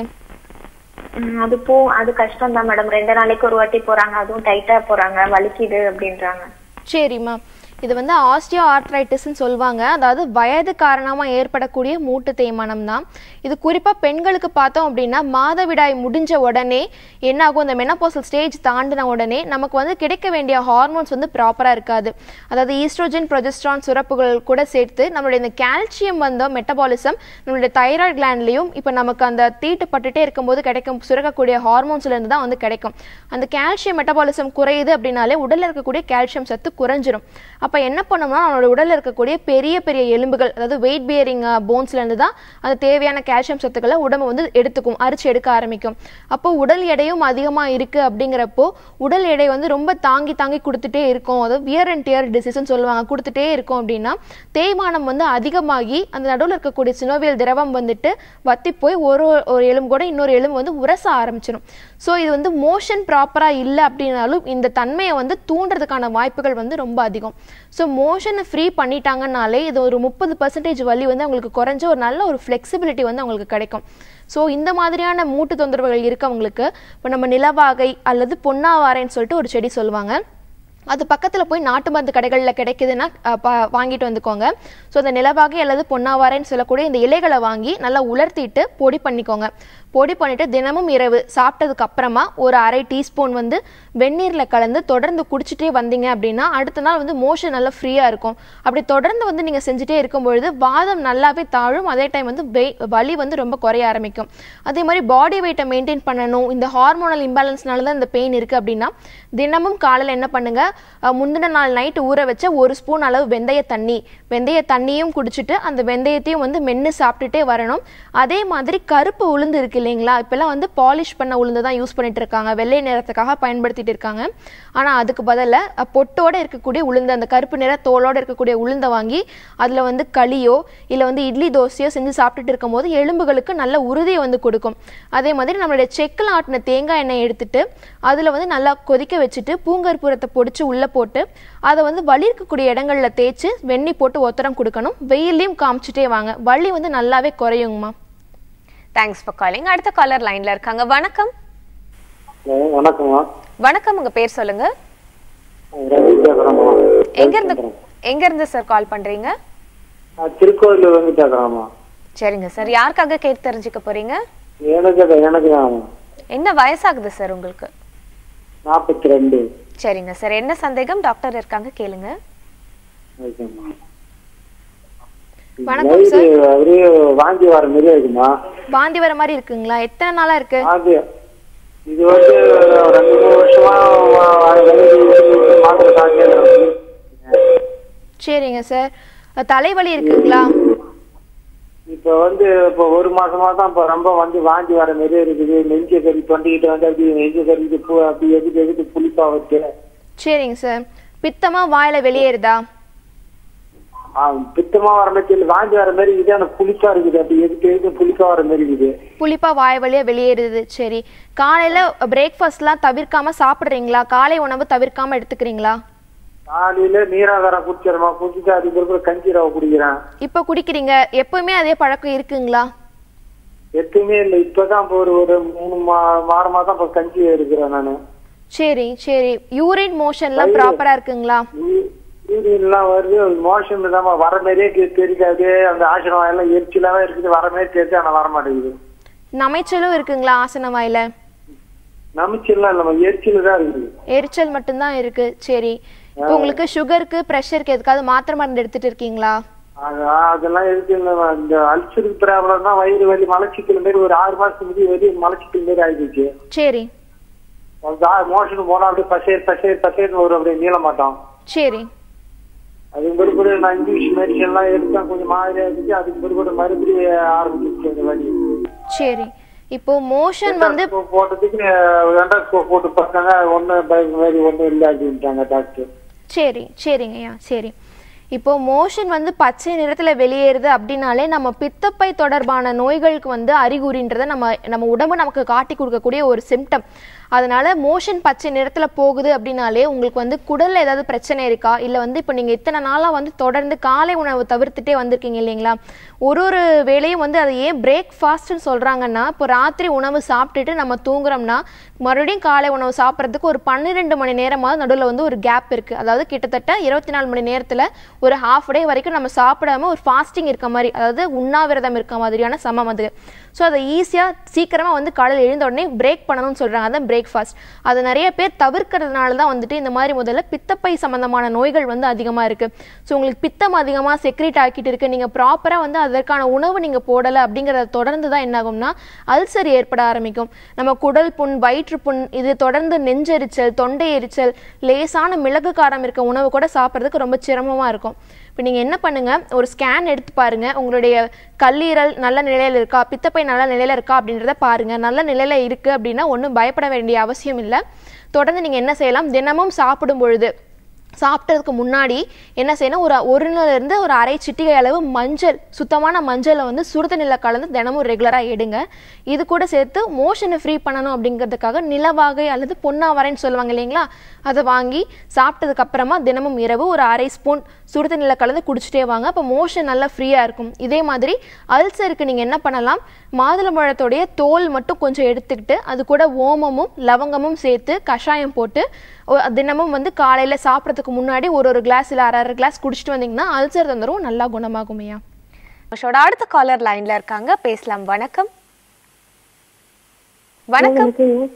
ம், அது போ அது கஷ்டம் தான் மேடம் ரெண்டு நாளைக்கு ஒரு வாட்டி போறாங்க அதுவும் டைட்டா போறாங்க வலிக்குது அப்படின்றாங்க சரிம்மா இது வந்து ஆஸ்டியோ ஆர்த்ரைட்டிஸ்ன்னு சொல்லுவாங்க அதாவது வயது காரணமாக ஏற்படக்கூடிய மூட்டு தேய்மானம் தான் இது குறிப்பாக பெண்களுக்கு பார்த்தோம் அப்படின்னா மாதவிடாய் முடிஞ்ச உடனே என்ன ஆகும் இந்த மெனப்போசல் ஸ்டேஜ் தாண்டின உடனே நமக்கு வந்து கிடைக்க வேண்டிய ஹார்மோன்ஸ் வந்து ப்ராப்பராக இருக்காது அதாவது ஈஸ்ட்ரோஜன் ப்ரொஜெஸ்ட்ரான் சுரப்புகள் கூட சேர்த்து நம்மளுடைய இந்த கால்சியம் வந்த மெட்டபாலிசம் நம்மளுடைய தைராய்டு கிளாண்ட்லையும் இப்போ நமக்கு அந்த தீட்டு பட்டுட்டே இருக்கும்போது கிடைக்கும் சுரக்கக்கூடிய ஹார்மோன்ஸ்லேருந்து தான் வந்து கிடைக்கும் அந்த கால்சியம் மெட்டபாலிசம் குறையுது அப்படின்னாலே உடலில் இருக்கக்கூடிய கால்சியம் சத்து குறைஞ்சிரும் அப்போ என்ன பண்ணோம்னா நம்மளோட உடலில் இருக்கக்கூடிய பெரிய பெரிய எலும்புகள் அதாவது வெயிட் பியரிங் போன்ஸ்லேருந்து தான் அந்த தேவையான கால்சியம் சத்துக்களை உடம்பு வந்து எடுத்துக்கும் அரிச்சு எடுக்க ஆரம்பிக்கும் அப்போ உடல் எடையும் அதிகமாக இருக்குது அப்படிங்கிறப்போ உடல் எடை வந்து ரொம்ப தாங்கி தாங்கி கொடுத்துட்டே இருக்கும் அதாவது வியர் அண்ட் டியர் டிசீஸ்னு சொல்லுவாங்க கொடுத்துட்டே இருக்கும் அப்படின்னா தேய்மானம் வந்து அதிகமாகி அந்த நடுவில் இருக்கக்கூடிய சினோவியல் திரவம் வந்துட்டு வத்தி போய் ஒரு ஒரு எலும்பு கூட இன்னொரு எலும்பு வந்து உரச ஆரம்பிச்சிடும் ஸோ இது வந்து மோஷன் ப்ராப்பராக இல்லை அப்படின்னாலும் இந்த தன்மையை வந்து தூண்டுறதுக்கான வாய்ப்புகள் வந்து ரொம்ப அதிகம் ஸோ மோஷனை ஃப்ரீ பண்ணிட்டாங்கனாலே இது ஒரு முப்பது பர்சன்டேஜ் வலி வந்து அவங்களுக்கு குறைஞ்ச ஒரு நல்ல ஒரு ஃப்ளெக்சிபிலிட்டி வந்து அவங்களுக்கு கிடைக்கும் ஸோ இந்த மாதிரியான மூட்டு தொந்தரவுகள் இருக்கவங்களுக்கு இப்போ நம்ம நிலவாகை அல்லது பொன்னாவாரைன்னு சொல்லிட்டு ஒரு செடி சொல்லுவாங்க அது பக்கத்தில் போய் நாட்டு மருந்து கடைகளில் கிடைக்குதுன்னா அஹ், பா- வாங்கிட்டு வந்துக்கோங்க ஸோ அந்த நிலவாகை அல்லது பொன்னாவாரைன்னு சொல்லக்கூடிய இந்த இலைகளை வாங்கி நல்லா உலர்த்திட்டு பொடி பண்ணிக்கோங்க பொடி பண்ணிட்டு தினமும் இரவு சாப்பிட்டதுக்கு அப்புறமா ஒரு அரை டீஸ்பூன் வந்து வெந்நீரில் கலந்து தொடர்ந்து குடிச்சிட்டே வந்தீங்க அப்படின்னா அடுத்த நாள் வந்து மோஷன் நல்லா ஃப்ரீயாக இருக்கும் அப்படி தொடர்ந்து வந்து நீங்கள் செஞ்சுட்டே இருக்கும் பொழுது வாதம் நல்லாவே தாழும் அதே டைம் வந்து வெய் வலி வந்து ரொம்ப குறைய ஆரம்பிக்கும் அதே மாதிரி பாடி வெயிட்டை மெயின்டைன் பண்ணணும் இந்த ஹார்மோனல் இம்பேலன்ஸ்னால தான் இந்த பெயின் இருக்குது அப்படின்னா தினமும் காலையில் என்ன பண்ணுங்க அஹ், முந்தின நாள் நைட்டு ஊற வச்ச ஒரு ஸ்பூன் அளவு வெந்தய தண்ணி வெந்தய தண்ணியும் குடிச்சிட்டு அந்த வெந்தயத்தையும் வந்து மென்று சாப்பிட்டுட்டே வரணும் அதே மாதிரி கருப்பு உளுந்து இருக்கு இல்லைங்களா இப்போல்லாம் வந்து பாலிஷ் பண்ண உளுந்து தான் யூஸ் பண்ணிட்டு இருக்காங்க வெள்ளை நிறத்துக்காக பயன்படுத்திட்டு இருக்காங்க ஆனால் அதுக்கு பதிலாக பொட்டோட இருக்கக்கூடிய உளுந்து அந்த கருப்பு நிற தோலோட இருக்கக்கூடிய உளுந்தை வாங்கி அதில் வந்து களியோ இல்லை வந்து இட்லி தோசையோ செஞ்சு சாப்பிட்டுட்டு இருக்கும்போது எலும்புகளுக்கு நல்ல உறுதியை வந்து கொடுக்கும் அதே மாதிரி நம்மளுடைய செக்கில் ஆட்டின தேங்காய் எண்ணெய் எடுத்துட்டு அதில் வந்து நல்லா கொதிக்க வச்சுட்டு பூங்கற்பூரத்தை பொடிச்சு உள்ளே போட்டு அதை வந்து வலி இருக்கக்கூடிய இடங்கள்ல தேய்ச்சி வெண்ணி போட்டு ஒத்தரம் கொடுக்கணும் வெயிலையும் காமிச்சிட்டே வாங்க வலி வந்து நல்லாவே குறையுங்கம்மா தேங்க்ஸ் ஃபார் காலிங் அடுத்த காலர் லைன்ல இருக்காங்க வணக்கம் ஹலோ வணக்கம்மா வணக்கம் உங்க பேர் சொல்லுங்க ரவி பேசுறேம்மா எங்க இருந்து எங்க இருந்து சார் கால் பண்றீங்க நான் திருக்கோயில வந்து பேசுறேம்மா சரிங்க சார் யாருக்காக கேட்டு தெரிஞ்சுக்க போறீங்க எனக்கு எனக்கு தான் என்ன வயசாகுது சார் உங்களுக்கு நாற்பத்தி ரெண்டு சரிங்க சார் என்ன சந்தேகம் டாக்டர் இருக்காங்க கேளுங்க ஓகேம்மா வணக்கம் வயிறு சார் அப்படியே வாந்தி வர மாதிரி இருக்குமா வாந்தி வர மாதிரி இருக்குங்களா எத்தனை நாளா இருக்கு வாந்தி இது வந்து ரெண்டு மூணு வருஷமா வா- வா- வயிறு மாத்திரை சாப்பிட்டு சரிங்க சார் அஹ், தலைவலி இருக்குங்களா இப்ப வந்து இப்ப ஒரு மாசமா தான் இப்ப ரொம்ப வந்து வாந்தி வர மாதிரி இருக்குது நெஞ்ச கறி தொண்டிக்கிட்டு வந்து அப்படி நெஞ்ச கறிக்கு பூ அப்படி எதுக்கு எதுக்கு புளிப்பா வச்சு சரிங்க சார் பித்தமா வாயில வெளியேறுதா ஆ, பித்தமா வர மாதிரி இல்ல, வாந்தி வர மாதிரி இருக்குது ஆனா புளிப்பா இருக்குது அப்படி எதுக்கு எதுக்கு புளிப்பா வர மாதிரி இருக்குது புளிப்பா வாய் வழியா வெளியேறுது சரி காலையில பிரேக்ஃபாஸ்ட்லாம் தவிர்க்காம சாப்பிடுறீங்களா காலை உணவு தவிர்க்காம எடுத்துக்கிறீங்களா காலையில நீராகாரம் குடிச்சிடமா குடிச்சிட்டு அதுக்கு அப்புறம் கஞ்சி ரவை குடிக்கிறேன் இப்போ குடிக்கிறீங்க எப்பவுமே அதே பழக்கம் இருக்குங்களா எப்பயுமே இல்ல இப்பதான் இப்ப ஒரு ஒரு மூணு மா வாரமா தான் இப்ப கஞ்சி எடுக்கிறேன் நானு சரி சரி யூரின் மோஷன்லாம் ப்ராப்பரா இருக்குங்களா யூரியன்லாம் வருது மோஷன் இல்லாம வர மாதிரியே தெ- தெரியாது அந்த ஆசிரமம் எல்லாம் எரிச்சலாவே இருக்குது வர மாதிரி தெரியுது ஆனா வர மாட்டேங்குது நமைச்சலும் இருக்குங்களா ஆசன வாயில நமிச்சல்லாம் இல்லம்மா எரிச்சல் தான் இருக்குது எரிச்சல் மட்டும்தான் இருக்கு சரி இப்போ உங்களுக்கு சுகருக்கு ப்ரெஷருக்கு எதுக்காவது மாத்திரை மருந்து எடுத்துட்டு இருக்கீங்களா அது- அதெல்லாம் எதுக்கு இல்லைம்மா இந்த அல்சருக்கு ப்ராப்ளம் தான் வயிறு வலி மலச்சிக்கல் மாரி ஒரு ஆறு மாசத்துக்கு முன்னாடி வலி மலச்சிக்கல் மாரி ஆயிடுச்சு சரி மோஷனுக்கு போனா அப்படியே பசேர் பசேர் பசேர்னு வரும் அப்படியே நீள மாட்டோம் சரி அதுக்கு பிற்பாடு நான் இங்கிலீஷ் மெடிசன் எல்லாம் எடுத்தேன் கொஞ்சம் மாதிரியா இருந்துச்சு அதுக்கு பிற்பாடு மறுபடியும் ஆரம்பிச்சிருச்சு அந்த வலி சரி இப்போ மோஷன் வந்து Endoscope போட்டதுக்கு எண்டோஸ்கோப் போட்டு பார்த்தாங்க ஒன்றும் பயக்கு மாதிரி ஒன்றும் இல்லை அப்படின்ட்டாங்க டாக்டர் சரி சரிங்கய்யா சரி இப்போ மோஷன் வந்து பச்சை நிறத்தில் வெளியேறுது அப்படின்னாலே நம்ம பித்தப்பை தொடர்பான நோய்களுக்கு வந்து அறிகுறின்றதை நம்ம நம்ம உடம்பு நமக்கு காட்டி கொடுக்கக்கூடிய ஒரு சிம்டம் அதனால மோஷன் பச்சை நிறத்தில் போகுது அப்படின்னாலே உங்களுக்கு வந்து குடல்ல ஏதாவது பிரச்சனை இருக்கா இல்லை வந்து இப்போ நீங்கள் இத்தனை நாளாக வந்து தொடர்ந்து காலை உணவு தவிர்த்துட்டே வந்திருக்கீங்க இல்லைங்களா ஒரு ஒரு வேளையும் வந்து அதை ஏன் பிரேக்ஃபாஸ்ட்னு சொல்கிறாங்கன்னா இப்போ ராத்திரி உணவு சாப்பிட்டுட்டு நம்ம தூங்குறோம்னா மறுபடியும் காலை உணவு சாப்பிட்றதுக்கு ஒரு பன்னிரெண்டு மணி நேரமாவது நடுவில் வந்து ஒரு கேப் இருக்குது அதாவது கிட்டத்தட்ட இருபத்தி நாலு மணி நேரத்தில் ஒரு ஹாஃப் டே வரைக்கும் நம்ம சாப்பிடாம ஒரு ஃபாஸ்டிங் இருக்க மாதிரி அதாவது உண்ணாவிரதம் இருக்க மாதிரியான சமம் அது ஸோ அதை ஈஸியாக சீக்கிரமாக வந்து காலையில் எழுந்த உடனே பிரேக் பண்ணணும்னு சொல்கிறாங்க அதான் பிரேக்ஃபாஸ்ட் அது நிறைய பேர் தவிர்க்கிறதுனால தான் வந்துட்டு இந்த மாதிரி முதல்ல பித்தப்பை சம்மந்தமான நோய்கள் வந்து அதிகமாக இருக்குது ஸோ உங்களுக்கு பித்தம் அதிகமாக செக்ரேட் ஆக்கிட்டு இருக்கு நீங்கள் ப்ராப்பராக வந்து அதற்கான உணவு நீங்கள் போடலை அப்படிங்கிறத தொடர்ந்து தான் என்ன ஆகும்னா அல்சர் ஏற்பட ஆரம்பிக்கும் நம்ம குடல் புண் வயிற்று புண் இது தொடர்ந்து நெஞ்செரிச்சல் தொண்டை எரிச்சல் லேசான மிளகு காரம் இருக்க உணவு கூட சாப்பிட்றதுக்கு ரொம்ப சிரமமாக இருக்கும் இப்போ நீங்கள் என்ன பண்ணுங்க ஒரு ஸ்கேன் எடுத்து பாருங்க உங்களுடைய கல்லீரல் நல்ல நிலையில் இருக்கா பித்தப்பை நல்ல நிலையில் இருக்கா அப்படின்றத பாருங்க நல்ல நிலையில் இருக்கு அப்படின்னா ஒன்றும் பயப்பட வேண்டிய அவசியம் இல்லை தொடர்ந்து நீங்கள் என்ன செய்யலாம் தினமும் சாப்பிடும் பொழுது சாப்பிட்டதுக்கு முன்னாடி என்ன செய்யணும் ஒரு ஒரு இருந்து ஒரு அரை சிட்டிகை அளவு மஞ்சள் சுத்தமான மஞ்சளை வந்து சுடுதண்ணில கலந்து தினமும் ரெகுலராக எடுங்க இது கூட சேர்த்து மோஷனை ஃப்ரீ பண்ணணும் அப்படிங்கிறதுக்காக நிலவாகை அல்லது பொன்னாவரைன்னு சொல்லுவாங்க இல்லைங்களா அதை வாங்கி சாப்பிட்டதுக்கு அப்புறமா தினமும் இரவு ஒரு அரை ஸ்பூன் சுடுதண்ணில கலந்து குடிச்சிட்டே வாங்க அப்போ மோஷன் நல்லா ஃப்ரீயாக இருக்கும் இதே மாதிரி அல்சருக்கு நீங்கள் என்ன பண்ணலாம் மாதுளம்பழத்தோடைய தோல் மட்டும் கொஞ்சம் எடுத்துக்கிட்டு அது கூட ஓமமும் லவங்கமும் சேர்த்து கஷாயம் போட்டு ஒ- தினமும் வந்து காலையில் சாப்பிட்றதுக்கு முன்னாடி ஒரு ஒரு கிளாஸ் இல்லை அரை அரை கிளாஸ் குடிச்சிட்டு வந்தீங்கன்னா அல்சர் தொந்தரவும் நல்லா குணமாகும் ஐயா நம்மளோட அடுத்த காலர் லைன்ல இருக்காங்க பேசலாம் வணக்கம் வணக்கம்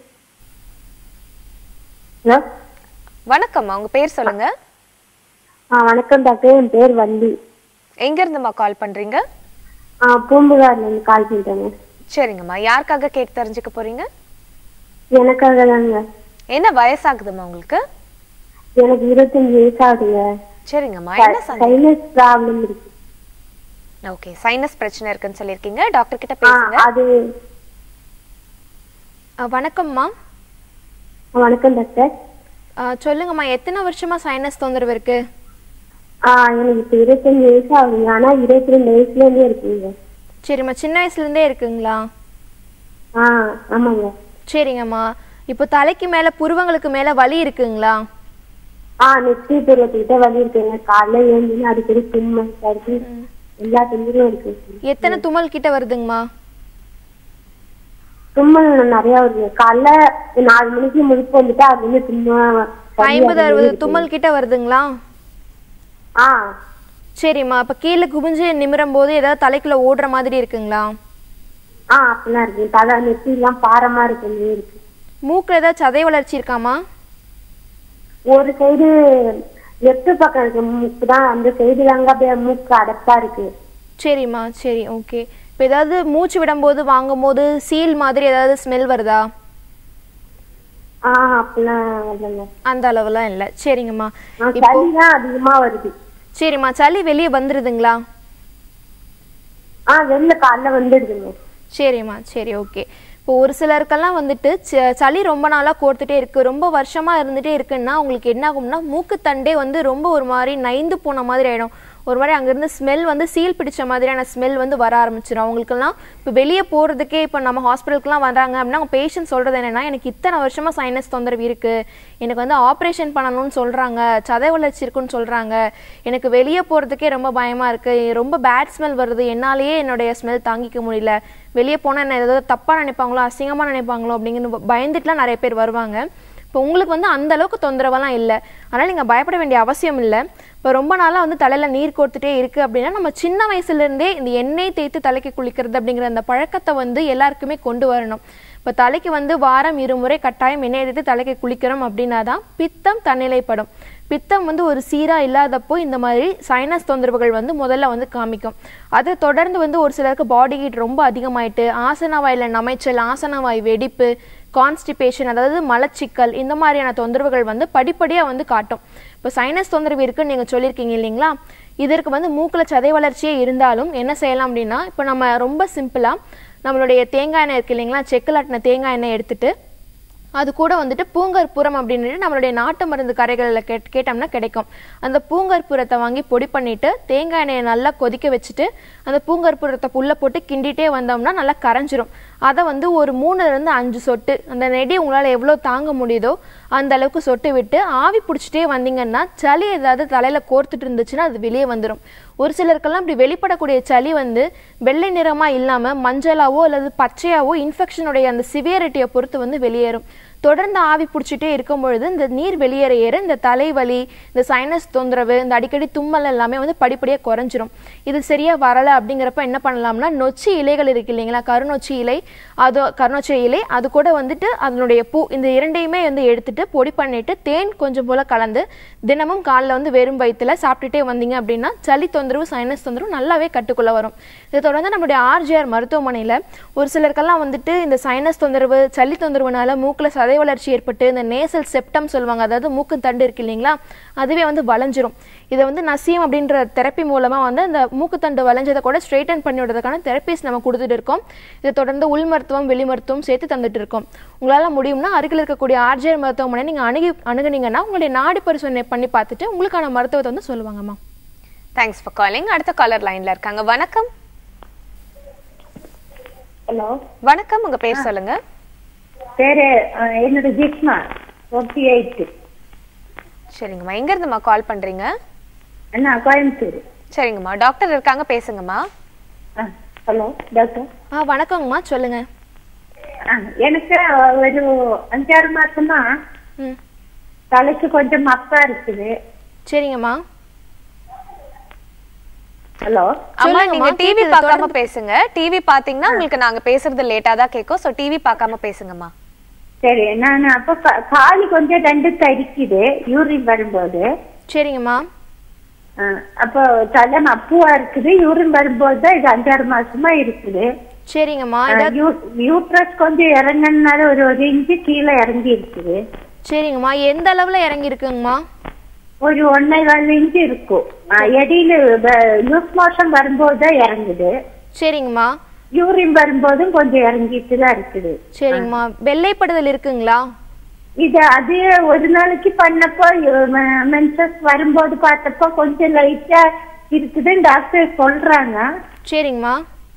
ஹலோ வணக்கம் உங்க பேர் சொல்லுங்க ஆ வணக்கம் டாக்டர் என் பேர் வள்ளி எங்க இருந்துமா கால் பண்றீங்க ஆ பூம்புகார்லேருந்து கால் பண்ணுறேங்க சரிங்கம்மா யாருக்காக கேட்டு தெரிஞ்சுக்க போறீங்க எனக்காக தாங்க என்ன வயசாகுதுமா உங்களுக்கு எனக்கு இருபத்தஞ்சு வயசு ஆகுதுங்க சரிங்கம்மா என்ன சந்தேகம் சைனஸ் ப்ராப்ளம் இருக்கு ஓகே சைனஸ் பிரச்சனை இருக்குன்னு சொல்லியிருக்கீங்க டாக்டர் கிட்ட ஆ பேசுங்க அது அஹ் வணக்கம்மா ஆ, வணக்கம் டாக்டர் அஹ் சொல்லுங்கம்மா எத்தனை வருஷமா சைனஸ் தொந்தரவு இருக்கு ஆ எனக்கு இப்போ இருபத்தஞ்சு வயசு ஆகுதுங்க ஆனால் இருபத்தி ரெண்டு வயசுலேருந்தே இருக்குங்க சரிம்மா சின்ன வயசுலேருந்தே இருக்குங்களா ஆ ஆமாங்க சரிங்கம்மா இப்போ தலைக்கு மேலே புருவங்களுக்கு மேலே வலி இருக்குங்களா ஆ நெக்ஸ்ட் பருவத்துக்கிட்ட வலி இருக்குங்க காலைல எழுந்துன்னு அடிக்கடி தும்மல் சர்தி எல்லா தும்மலும் இருக்கு எத்தனை தும்மல் கிட்ட வருதுங்கம்மா தும்மல் நிறைய வருது காலைல நாலு மணிக்கு முழுக்க வந்துட்டு அது வந்து தும்மல் சளி ஐம்பது அது அறுபது இருக்கு. தும்மல் கிட்ட வருதுங்களா ஆ சரிம்மா அப்போ கீழே குமிஞ்சு நிமிரும் போது ஏதாவது தலைக்குள்ள ஓடுற மாதிரி இருக்குங்களா ஆ அப்படிலாம் இருக்கு தலை நெத்திலாம் பாரமா இருக்கு மாதிரி இருக்கு மூக்கில் ஏதாவது சதை வளர்ச்சி இருக்காமா ஒரு சைடு லெஃப்ட் பக்கம் இருக்கு மூக்கு தான் அந்த சைடு தாங்க அப்படியே மூக்கு அடைப்பா இருக்கு சரிம்மா சரி ஓகே இப்போ ஏதாவது மூச்சு விடும்போது வாங்கும்போது சீல் மாதிரி ஏதாவது ஸ்மெல் வருதா ஆ அப்படிலாம் இல்லைங்க அந்த அளவுலாம் இல்லை சரிங்கம்மா ஆ, இப்போ சளி தான் அதிகமா வருது சரிம்மா சளி வெளியே வந்துடுதுங்களா ஆ வெளில காலைல வந்துடுதுங்க சரிம்மா சரி ஓகே இப்போ ஒரு சிலருக்கெல்லாம் வந்துட்டு ச- சளி ரொம்ப நாளாக கோர்த்துட்டே இருக்கு ரொம்ப வருஷமா இருந்துட்டே இருக்குன்னா உங்களுக்கு என்ன ஆகும்னா மூக்குத்தண்டே வந்து ரொம்ப ஒரு மாதிரி நைந்து போன மாதிரி ஆயிடும் ஒரு மாதிரி அங்கேருந்து ஸ்மெல் வந்து சீல் பிடிச்ச மாதிரியான ஸ்மெல் வந்து வர ஆரம்பிச்சிடும் அவங்களுக்கெல்லாம் இப்போ வெளியே போகிறதுக்கே இப்போ நம்ம ஹாஸ்பிட்டலுக்குலாம் வராங்க அப்படின்னா அவங்க பேஷண்ட் சொல்கிறது என்னென்னா எனக்கு இத்தனை வருஷமாக சைனஸ் தொந்தரவு இருக்குது எனக்கு வந்து ஆப்ரேஷன் பண்ணணும்னு சொல்கிறாங்க சதை வளர்ச்சி இருக்குன்னு சொல்கிறாங்க எனக்கு வெளியே போகிறதுக்கே ரொம்ப பயமாக இருக்குது ரொம்ப பேட் ஸ்மெல் வருது என்னாலேயே என்னுடைய ஸ்மெல் தாங்கிக்க முடியல வெளியே போனால் என்ன ஏதாவது தப்பாக நினைப்பாங்களோ அசிங்கமாக நினைப்பாங்களோ அப்படிங்கிற பயந்துட்டுலாம் நிறைய பேர் வருவாங்க இப்போ உங்களுக்கு வந்து அந்த அளவுக்கு தொந்தரவெல்லாம் இல்லை அதனால் நீங்கள் பயப்பட வேண்டிய அவசியம் இல்லை இப்போ ரொம்ப நாளாக வந்து தலையில் நீர் கோர்த்துட்டே இருக்குது அப்படின்னா நம்ம சின்ன வயசுலேருந்தே இந்த எண்ணெய் தேய்த்து தலைக்கு குளிக்கிறது அப்படிங்கிற அந்த பழக்கத்தை வந்து எல்லாருக்குமே கொண்டு வரணும் இப்போ இப்போ தலைக்கு வந்து வாரம் இருமுறை கட்டாயம் எண்ணெய் எடுத்து தலைக்கு குளிக்கிறோம் அப்படின்னா தான் பித்தம் தன்னிலைப்படும் பித்தம் வந்து ஒரு சீராக இல்லாதப்போ இந்த மாதிரி சைனஸ் தொந்தரவுகள் வந்து முதல்ல வந்து காமிக்கும் அதை தொடர்ந்து வந்து ஒரு சிலருக்கு பாடி ஹீட் ரொம்ப அதிகமாயிட்டு ஆசனவாயில் நமைச்சல் ஆசனவாய் வெடிப்பு கான்ஸ்டிபேஷன் அதாவது மலச்சிக்கல் இந்த மாதிரியான தொந்தரவுகள் வந்து படிப்படியாக வந்து காட்டும் இப்போ சைனஸ் தொந்தரவு இருக்குன்னு நீங்கள் சொல்லியிருக்கீங்க இல்லைங்களா இதற்கு வந்து மூக்கில் சதை வளர்ச்சியே இருந்தாலும் என்ன செய்யலாம் அப்படின்னா இப்போ நம்ம ரொம்ப சிம்பிளாக நம்மளுடைய தேங்காய் எண்ணெய் இருக்கு இல்லைங்களா செக்கில் ஆட்டின தேங்காய் எண்ணெய் எடுத்துட்டு அது கூட வந்துட்டு பூங்கற்புரம் அப்படின்னு நம்மளுடைய நாட்டு மருந்து கரைகளில் கேட் கேட்டோம்னா கிடைக்கும் அந்த பூங்கற்புரத்தை வாங்கி பொடி பண்ணிட்டு தேங்காய் எண்ணெயை நல்லா கொதிக்க வச்சுட்டு அந்த பூங்கற்புரத்தை புல்ல போட்டு கிண்டிட்டே வந்தோம்னா நல்லா கரைஞ்சிரும் அதை வந்து ஒரு மூணுலேருந்து அஞ்சு சொட்டு அந்த நெடி உங்களால் எவ்வளோ தாங்க முடியுதோ அந்த அளவுக்கு சொட்டு விட்டு ஆவி பிடிச்சிட்டே வந்தீங்கன்னா சளி ஏதாவது தலையில் கோர்த்துட்டு இருந்துச்சுன்னா அது வெளியே வந்துடும் ஒரு சிலருக்கெல்லாம் இப்படி வெளிப்படக்கூடிய சளி வந்து வெள்ளை நிறமாக இல்லாமல் மஞ்சளாவோ அல்லது பச்சையாவோ இன்ஃபெக்ஷனுடைய அந்த சிவியரிட்டியை பொறுத்து வந்து வெளியேறும் தொடர்ந்து ஆவி பிடிச்சிட்டே இருக்கும் பொழுது இந்த நீர் வெளியேற ஏற இந்த தலைவலி இந்த சைனஸ் தொந்தரவு இந்த அடிக்கடி தும்மல் எல்லாமே வந்து படிப்படியாக குறைஞ்சிரும் இது சரியா வரலை அப்படிங்கிறப்ப என்ன பண்ணலாம்னா நொச்சி இலைகள் இருக்கு இல்லைங்களா கருநொச்சி இலை அது கருநொச்சி இலை அது கூட வந்துட்டு அதனுடைய பூ இந்த இரண்டையுமே வந்து எடுத்துட்டு பொடி பண்ணிட்டு தேன் கொஞ்சம் போல கலந்து தினமும் காலைல வந்து வெறும் வயிற்றுல சாப்பிட்டுட்டே வந்தீங்க அப்படின்னா சளி தொந்தரவு சைனஸ் தொந்தரவு நல்லாவே கட்டுக்குள்ள வரும் இதை தொடர்ந்து நம்மளுடைய ஆர்ஜிஆர் மருத்துவமனையில் ஒரு சிலருக்கெல்லாம் வந்துட்டு இந்த சைனஸ் தொந்தரவு சளி தொந்தரவுனால மூக்கில் சதை வளர்ச்சி ஏற்பட்டு இந்த நேசல் செப்டம் சொல்லுவாங்க அதாவது மூக்கு தண்டு இருக்கு இல்லைங்களா அதுவே வந்து வளைஞ்சிரும் இதை வந்து நசியம் அப்படின்ற தெரப்பி மூலமாக வந்து அந்த மூக்குத்தண்டு வளைஞ்சதை கூட ஸ்ட்ரெயிட்டன் பண்ணி விடுறதுக்கான தெரப்பிஸ் நம்ம கொடுத்துட்டு இருக்கோம் இதை தொடர்ந்து உள் மருத்துவம் வெளி மருத்துவம் சேர்த்து தந்துட்டு இருக்கோம் உங்களால் முடியும்னா அருகில் இருக்கக்கூடிய ஆர்ஜிஆர் மருத்துவமனை நீங்கள் அணுகி அணுகுனீங்கன்னா உங்களுடைய நாடி பரிசோதனை பண்ணி பார்த்துட்டு உங்களுக்கான மருத்துவத்தை வந்து சொல்லுவாங்கம்மா தேங்க்ஸ் ஃபார் காலிங் அடுத்த காலர் லைன்ல இருக்காங்க வணக்கம் ஹலோ வணக்கம் உங்க பேர் சொல்லுங்க பேரு அஹ், என்னோட ஜிஸ்மா டுவெண்ட்டி எயிட் சரிங்கம்மா எங்க இருந்துமா கால் பண்றீங்க அண்ணா கோயம்புத்தூர் சரிங்கம்மா டாக்டர் இருக்காங்க பேசுங்கம்மா ஹலோ டாக்டர் ஆ வணக்கங்கம்மா சொல்லுங்க ஆ, எனக்கு ஒரு அஞ்சாறு மாசமா ம் தலைக்கு கொஞ்சம் மப்பா இருக்குது சரிங்கம்மா ஹலோ அம்மா சொல்லுங்கம்மா, நீங்க டிவி கேக்குது, பார்க்காம தொடர்ந்து. பேசுங்க டிவி பாத்தீங்கன்னா உங்களுக்கு நாங்க பேசுறது லேட்டா தான் கேட்கும் சோ டிவி பார்க்காம பேசுங்கம்மா சரி நான் அப்ப கா- காலு கொஞ்சம் ரெண்டு தரிக்குது யூரின் வரும்போது சரிங்கம்மா ஆ, அப்போ தலை மப்புவா இருக்குது யூரின் வரும்போது தான் இது அஞ்சாறு மாசமா இருக்குது சரிங்கம்மா ஆ, ஏதாவது யூ- யூட்ரஸ் கொஞ்சம் இறங்கினால ஒரு ஒரு இன்ச்சு கீழே இறங்கி இருக்குது சரிங்கம்மா எந்த அளவில் இறங்கி இருக்குங்கம்மா ஒரு ஒன்னே கால் இன்ச்சு இருக்கும் ஆ, இடையில லூஸ் மோஷன் வரும்போது தான் இறங்குது சரிங்கம்மா யூரின் வரும்போதும் கொஞ்சம் இறங்கிட்டு தான் இருக்குது சரிங்கம்மா வெள்ளைப்படுதல் இருக்குங்களா இது அது ஒரு நாளைக்கு பண்ணப்போ மென்சஸ் வரும்போது பார்த்தப்போ கொஞ்சம் லைட்டா இருக்குதுன்னு டாக்டர் சொல்றாங்க சரிங்கம்மா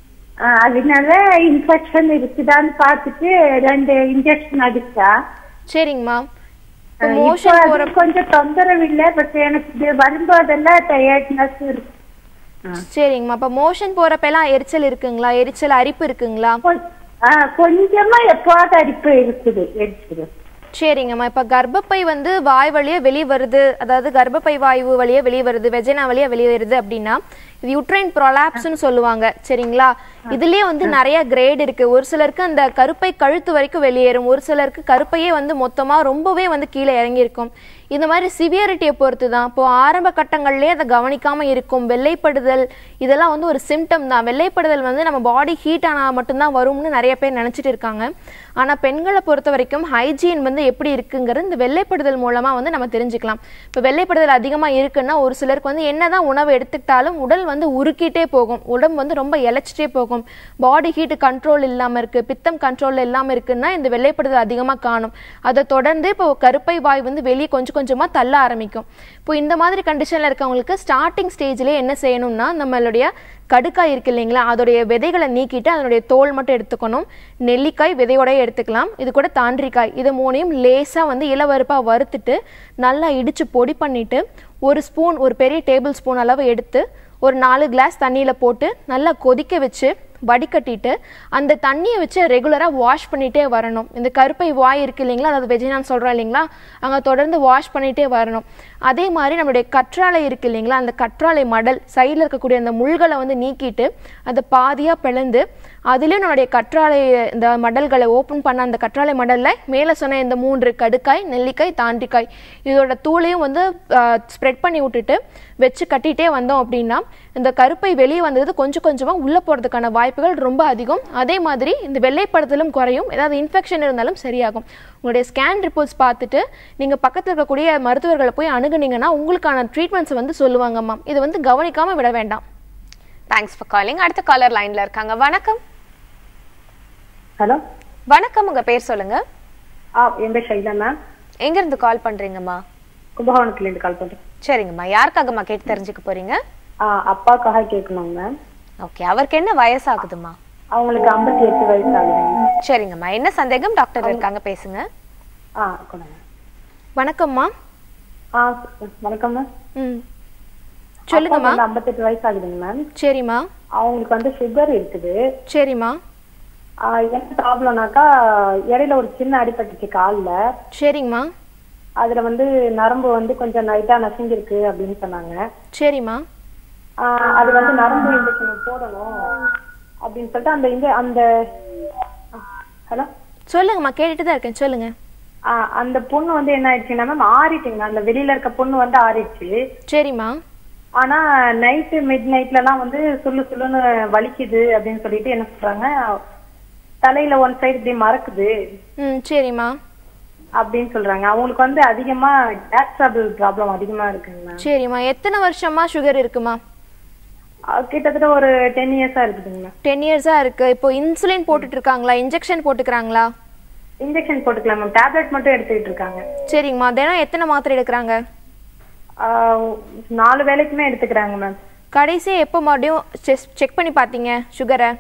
ஆ, அதனால இன்ஃபெக்ஷன் இருக்குதான்னு பார்த்துட்டு ரெண்டு இன்ஜெக்ஷன் அடிச்சா சரிங்கம்மா ஆ, இப்போ இப்போ மோஷன் அது போற கொஞ்சம் தொந்தரவு இல்லை பட் எனக்கு இது வரும்போதெல்லாம் டயர்ட்னஸ் இருக்கு சரிங்கம்மா அப்போ மோஷன் போறப்பெல்லாம் எரிச்சல் இருக்குங்களா எரிச்சல் அரிப்பு இருக்குங்களா கொ- ஆ, கொஞ்சமா எப்போது அரிப்பு இருக்குது எடுத்துது சரிங்கம்மா இப்போ கர்ப்பப்பை வந்து வாய் வழியா வெளியே வருது அதாவது கர்ப்பப்பை வாயு வழியா வெளியே வருது வெஜனா வழியா வெளியே வருது அப்படின்னா இது யுட்ரைன் ப்ரொலாப்ஸ்னு சொல்லுவாங்க சரிங்களா இதுலயே வந்து நிறைய கிரேட் இருக்கு ஒரு சிலருக்கு அந்த கருப்பை கழுத்து வரைக்கும் வெளியேறும் ஒரு சிலருக்கு கருப்பையே வந்து மொத்தமா ரொம்பவே வந்து கீழே இறங்கி இருக்கும் இந்த மாதிரி சிவியரிட்டியை பொறுத்து தான் இப்போ ஆரம்ப கட்டங்கள்லேயே அதை கவனிக்காம இருக்கும் வெள்ளைப்படுதல் இதெல்லாம் வந்து ஒரு சிம்டம் தான் வெள்ளைப்படுதல் வந்து நம்ம பாடி ஹீட் ஆனால் மட்டும்தான் வரும்னு நிறைய பேர் நினச்சிட்டு இருக்காங்க ஆனால் பெண்களை பொறுத்த வரைக்கும் ஹைஜீன் வந்து எப்படி இருக்குங்கிறது இந்த வெள்ளைப்படுதல் மூலமாக வந்து நம்ம தெரிஞ்சுக்கலாம் இப்போ வெள்ளைப்படுதல் அதிகமாக இருக்குன்னா ஒரு சிலருக்கு வந்து என்னதான் உணவு எடுத்துக்கிட்டாலும் உடல் வந்து உருக்கிட்டே போகும் உடம்பு வந்து ரொம்ப இழைச்சிட்டே போகும் பாடி ஹீட் கண்ட்ரோல் இல்லாமல் இருக்குது பித்தம் கண்ட்ரோல் இல்லாமல் இருக்குன்னா இந்த வெள்ளைப்படுதல் அதிகமாக காணும் அதை தொடர்ந்து இப்போ கருப்பை வாய் வந்து வெளியே கொஞ்சம் கொஞ்சமாக தள்ள ஆரம்பிக்கும் இப்போ இந்த மாதிரி கண்டிஷனில் இருக்கவங்களுக்கு ஸ்டார்டிங் ஸ்டேஜ்லேயே என்ன செய்யணும்னா நம்மளுடைய கடுக்காய் இருக்கு இல்லைங்களா அதோடைய விதைகளை நீக்கிட்டு அதனுடைய தோல் மட்டும் எடுத்துக்கணும் நெல்லிக்காய் விதையோடய எடுத்துக்கலாம் இது கூட தாண்டிக்காய் இது மூணையும் லேசாக வந்து இளவருப்பாக வறுத்துட்டு நல்லா இடித்து பொடி பண்ணிட்டு ஒரு ஸ்பூன் ஒரு பெரிய டேபிள் ஸ்பூன் அளவு எடுத்து ஒரு நாலு கிளாஸ் தண்ணியில் போட்டு நல்லா கொதிக்க வச்சு வடிகட்டிட்டு அந்த தண்ணியை வச்சு ரெகுலராக வாஷ் பண்ணிட்டே வரணும் இந்த கருப்பை வாய் இருக்கு இல்லைங்களா அதாவது வெஜினான்னு சொல்கிறோம் இல்லைங்களா அங்கே தொடர்ந்து வாஷ் பண்ணிட்டே வரணும் அதே மாதிரி நம்மளுடைய கற்றாழை இருக்கு இல்லைங்களா அந்த கற்றாழை மடல் சைடில் இருக்கக்கூடிய அந்த முள்களை வந்து நீக்கிட்டு அதை பாதியாக பிளந்து அதுலேயும் நம்மளுடைய கற்றாழை இந்த மடல்களை ஓப்பன் பண்ண அந்த கற்றாழை மடலில் மேலே சொன்ன இந்த மூன்று கடுக்காய் நெல்லிக்காய் தாண்டிக்காய் இதோட தூளையும் வந்து ஸ்ப்ரெட் பண்ணி விட்டுட்டு வச்சு கட்டிகிட்டே வந்தோம் அப்படின்னா இந்த கருப்பை வெளியே வந்தது கொஞ்சம் கொஞ்சமாக உள்ளே போகிறதுக்கான வாய்ப்புகள் ரொம்ப அதிகம் அதே மாதிரி இந்த வெள்ளைப்படுத்தலும் குறையும் ஏதாவது இன்ஃபெக்ஷன் இருந்தாலும் சரியாகும் உங்களுடைய ஸ்கேன் ரிப்போர்ட்ஸ் பார்த்துட்டு நீங்கள் பக்கத்தில் இருக்கக்கூடிய மருத்துவர்களை போய் அணுகுனீங்கன்னா உங்களுக்கான ட்ரீட்மெண்ட்ஸ் வந்து சொல்லுவாங்கம்மா இதை வந்து கவனிக்காமல் விட வேண்டாம் தேங்க்ஸ் ஃபார் காலிங் அடுத்த காலர் லைன்ல இருக்காங்க வணக்கம் ஹலோ வணக்கம் உங்க பேர் சொல்லுங்க ஆ என் பேர் ஷைலா மேம் எங்க இருந்து கால் பண்றீங்கம்மா கும்பகோணத்துலேருந்து கால் பண்ணுறேன் சரிங்கம்மா யாருக்காகம்மா கேட்டு தெரிஞ்சுக்க போறீங்க ஆ அப்பாக்காக கேட்கணுங்க மேம் ஓகே அவருக்கு என்ன வயசாகுதுமா அவங்களுக்கு ஐம்பத்தி எட்டு வயசு ஆகுதுங்க சரிங்கம்மா என்ன சந்தேகம் டாக்டர் இருக்காங்க பேசுங்க ஆ கொடுங்க வணக்கம்மா ஆ வணக்கம் மேம் ம் சொல்லுங்கம்மா வந்து ஐம்பத்தெட்டு வயசு ஆகுதுங்க மேம் சரிம்மா அவங்களுக்கு வந்து சுகர் இருக்குது சரிம்மா ஆ, என்ன ப்ராப்ளம்னாக்கா இடையில ஒரு சின்ன அடிபட்டுச்சு கால்ல சரிங்கம்மா அதுல வந்து நரம்பு வந்து கொஞ்சம் லைட்டா நசுங்கிருக்கு அப்படின்னு சொன்னாங்க சரிம்மா ஆ, அது வந்து நரம்பு இன்ஜெக்ஷன் போடணும் அப்படின்னு சொல்லிட்டு அந்த இந்த அந்த ஹலோ சொல்லுங்கம்மா கேட்டுட்டு தான் இருக்கேன் சொல்லுங்க ஆ, அந்த பொண்ணு வந்து என்ன ஆயிடுச்சுன்னா மேம் ஆறிட்டுங்க அந்த வெளியில இருக்க பொண்ணு வந்து ஆறிடுச்சு சரிம்மா ஆனா நைட்டு மிட் நைட்ல எல்லாம் வந்து சுள்ளு சுள்ளுன்னு வலிக்குது அப்படின்னு சொல்லிட்டு என்ன சொல்றாங்க தலையில ஒன் சைடு இப்படி மறக்குது ம் சரிம்மா அப்படின்னு சொல்றாங்க அவங்களுக்கு வந்து அதிகமா கேஸ் ட்ரபிள் ப்ராப்ளம் அதிகமா இருக்குங்க மேம் சரிம்மா எத்தனை வருஷமா சுகர் இருக்குமா கிட்டத்தட்ட ஒரு டென் இயர்ஸா இருக்குதுங்க மேம் டென் இயர்ஸாக இருக்கு இப்போ இன்சுலின் போட்டுட்டு இருக்காங்களா இன்ஜெக்ஷன் போட்டுக்கிறாங்களா இன்ஜெக்ஷன் போட்டுக்கலாம் மேம் டேப்லெட் மட்டும் எடுத்துக்கிட்டு இருக்காங்க சரிங்கம்மா தினம் எத்தனை மாத்திரை எடுக்கிறாங்க ஆ, நாலு வேலைக்குமே எடுத்துக்கிறாங்க மேம் கடைசி எப்போ மறுபடியும் செக் பண்ணி பார்த்தீங்க சுகரை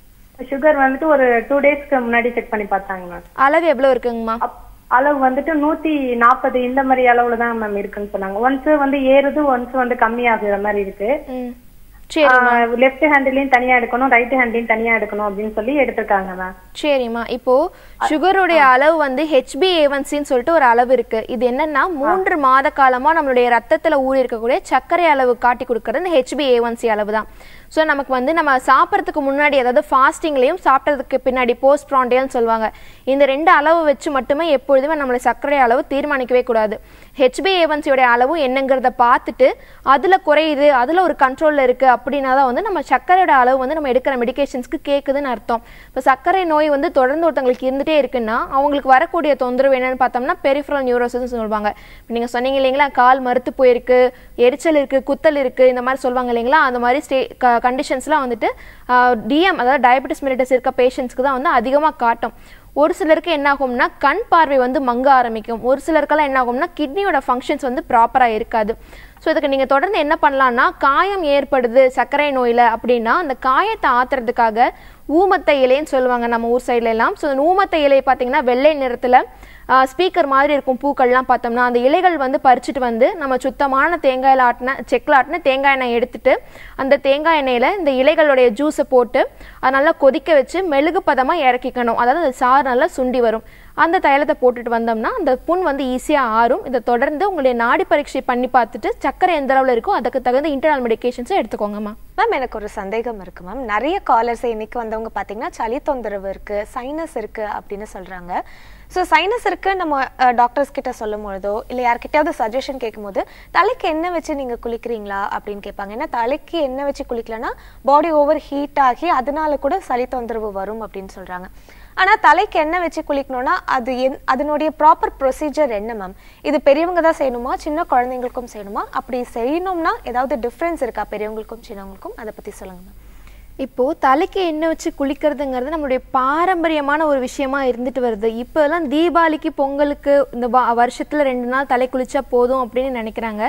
சுகர் வந்துட்டு ஒரு டூ டேஸ்க்கு முன்னாடி செக் பண்ணி பார்த்தாங்க மேம் அளவு எவ்வளோ இருக்குங்கம்மா அப்- அளவு வந்துட்டு நூத்தி நாற்பது இந்த மாதிரி அளவுல தான் மேம் இருக்குன்னு சொன்னாங்க ஒன்ஸ் வந்து ஏறுது ஒன்ஸ் வந்து கம்மியாகுற மாதிரி இருக்கு ம் சரிம்மா லெஃப்ட் ஹேண்ட்லயும் தனியா எடுக்கணும் ரைட் ஹேண்ட்லயும் தனியா எடுக்கணும் அப்படின்னு சொல்லி எடுத்திருக்காங்க மேம் சரிம்மா இப்போ சுகருடைய அளவு வந்து ஹெச்பிஏவன்சின்னு சொல்லிட்டு ஒரு அளவு இருக்கு இது என்னன்னா மூன்று மாத காலமா நம்மளுடைய ரத்தத்துல ஊறி இருக்கக்கூடிய சர்க்கரை அளவு காட்டி கொடுக்கறது இந்த ஹெச்பிஏவன்சி அளவு தான் ஸோ நமக்கு வந்து நம்ம சாப்பிட்றதுக்கு முன்னாடி அதாவது ஃபாஸ்டிங்லேயும் சாப்பிட்டதுக்கு பின்னாடி போஸ்ட் ப்ராண்டியல்னு சொல்லுவாங்க இந்த ரெண்டு அளவு வச்சு மட்டுமே எப்பொழுதுமே நம்மளுடைய சர்க்கரை அளவு தீர்மானிக்கவே கூடாது ஹெச்பிஏவன்சியோடைய அளவு என்னங்கிறத பார்த்துட்டு அதில் குறையுது அதில் ஒரு கண்ட்ரோலில் இருக்குது அப்படின்னா தான் வந்து நம்ம சர்க்கரையோட அளவு வந்து நம்ம எடுக்கிற மெடிகேஷன்ஸ்க்கு கேட்குதுன்னு அர்த்தம் இப்போ சர்க்கரை நோய் வந்து தொடர்ந்து ஒருத்தவங்களுக்கு இருந்துகிட்டே இருக்குன்னா அவங்களுக்கு வரக்கூடிய தொந்தரவு என்னன்னு பார்த்தோம்னா பெரிஃபரல் நியூரோசிஸ் சொல்லுவாங்க இப்போ நீங்கள் சொன்னீங்க இல்லைங்களா கால் மறுத்து போயிருக்கு எரிச்சல் இருக்குது குத்தல் இருக்குது இந்த மாதிரி சொல்லுவாங்க இல்லைங்களா அந்த மாதிரி ஸ்டே கண்டிஷன்ஸ்லாம் வந்துட்டு டிஎம் அதாவது டயபெட்டிஸ் மெலிட்டஸ் இருக்க பேஷண்ட்ஸ்க்கு தான் வந்து அதிகமாக காட்டும் ஒரு சிலருக்கு என்ன ஆகும்னா கண் பார்வை வந்து மங்க ஆரம்பிக்கும் ஒரு சிலருக்கெல்லாம் என்ன ஆகும்னா கிட்னியோட ஃபங்க்ஷன்ஸ் வந்து ப்ராப்பராக இருக்காது ஸோ இதுக்கு நீங்கள் தொடர்ந்து என்ன பண்ணலாம்னா காயம் ஏற்படுது சர்க்கரை நோயில் அப்படின்னா அந்த காயத்தை ஆத்துறதுக்காக ஊமத்தை இலைன்னு சொல்லுவாங்க நம்ம ஊர் சைடுல எல்லாம் ஸோ அந்த ஊமத்தை இலையை பார்த்தீங்கன்னா வெள்ளை நிறத்தில் ஸ்பீக்கர் மாதிரி இருக்கும் பூக்கள்லாம் பார்த்தோம்னா அந்த இலைகள் வந்து பறிச்சுட்டு வந்து நம்ம சுத்தமான தேங்காயில் ஆட்டின செக்கில் ஆட்டின தேங்காய் எண்ணெய் எடுத்துட்டு அந்த தேங்காய் எண்ணெயில் இந்த இலைகளுடைய ஜூஸை போட்டு அதை நல்லா கொதிக்க வச்சு மெழுகு பதமாக இறக்கிக்கணும் அதாவது அந்த சாறு நல்லா சுண்டி வரும் அந்த தைலத்தை போட்டுட்டு வந்தோம்னா அந்த புண் வந்து ஈஸியாக ஆறும் இதை தொடர்ந்து உங்களுடைய நாடி பரீட்சை பண்ணி பார்த்துட்டு சர்க்கரை எந்த அளவில் இருக்கோ அதுக்கு தகுந்த இன்டர்னல் மெடிகேஷன்ஸை எடுத்துக்கோங்கம்மா மேம் எனக்கு ஒரு சந்தேகம் இருக்கு மேம் நிறைய காலர்ஸ் இன்னைக்கு வந்தவங்க பார்த்தீங்கன்னா சளி தொந்தரவு இருக்கு சைனஸ் இருக்கு அப்படின்னு சொல்றாங்க ஸோ சைனஸ் இருக்கு நம்ம டாக்டர்ஸ் கிட்ட சொல்லும் பொழுதோ இல்லை யார்கிட்டயாவது சஜஷன் கேட்கும்போது தலைக்கு எண்ணெய் வச்சு நீங்க குளிக்கிறீங்களா அப்படின்னு கேட்பாங்க ஏன்னா தலைக்கு எண்ணெய் வச்சு குளிக்கலன்னா பாடி ஓவர் ஹீட் ஆகி அதனால கூட சளி தொந்தரவு வரும் அப்படின்னு சொல்றாங்க ஆனா தலைக்கு எண்ணெய் வச்சு குளிக்கணும்னா அது என் அதனுடைய ப்ராப்பர் ப்ரொசீஜர் என்ன மேம் இது பெரியவங்க தான் செய்யணுமா சின்ன குழந்தைங்களுக்கும் செய்யணுமா அப்படி செய்யணும்னா ஏதாவது டிஃப்ரென்ஸ் இருக்கா பெரியவங்களுக்கும் சின்னவங்களுக்கும் அதை பத்தி சொல்லுங்க மேம் இப்போ தலைக்கு எண்ணெய் வச்சு குளிக்கிறதுங்கிறது நம்மளுடைய பாரம்பரியமான ஒரு விஷயமா இருந்துட்டு வருது இப்போலாம் தீபாவளிக்கு பொங்கலுக்கு இந்த வா- வருஷத்துல ரெண்டு நாள் தலை குளிச்சா போதும் அப்படின்னு நினைக்கிறாங்க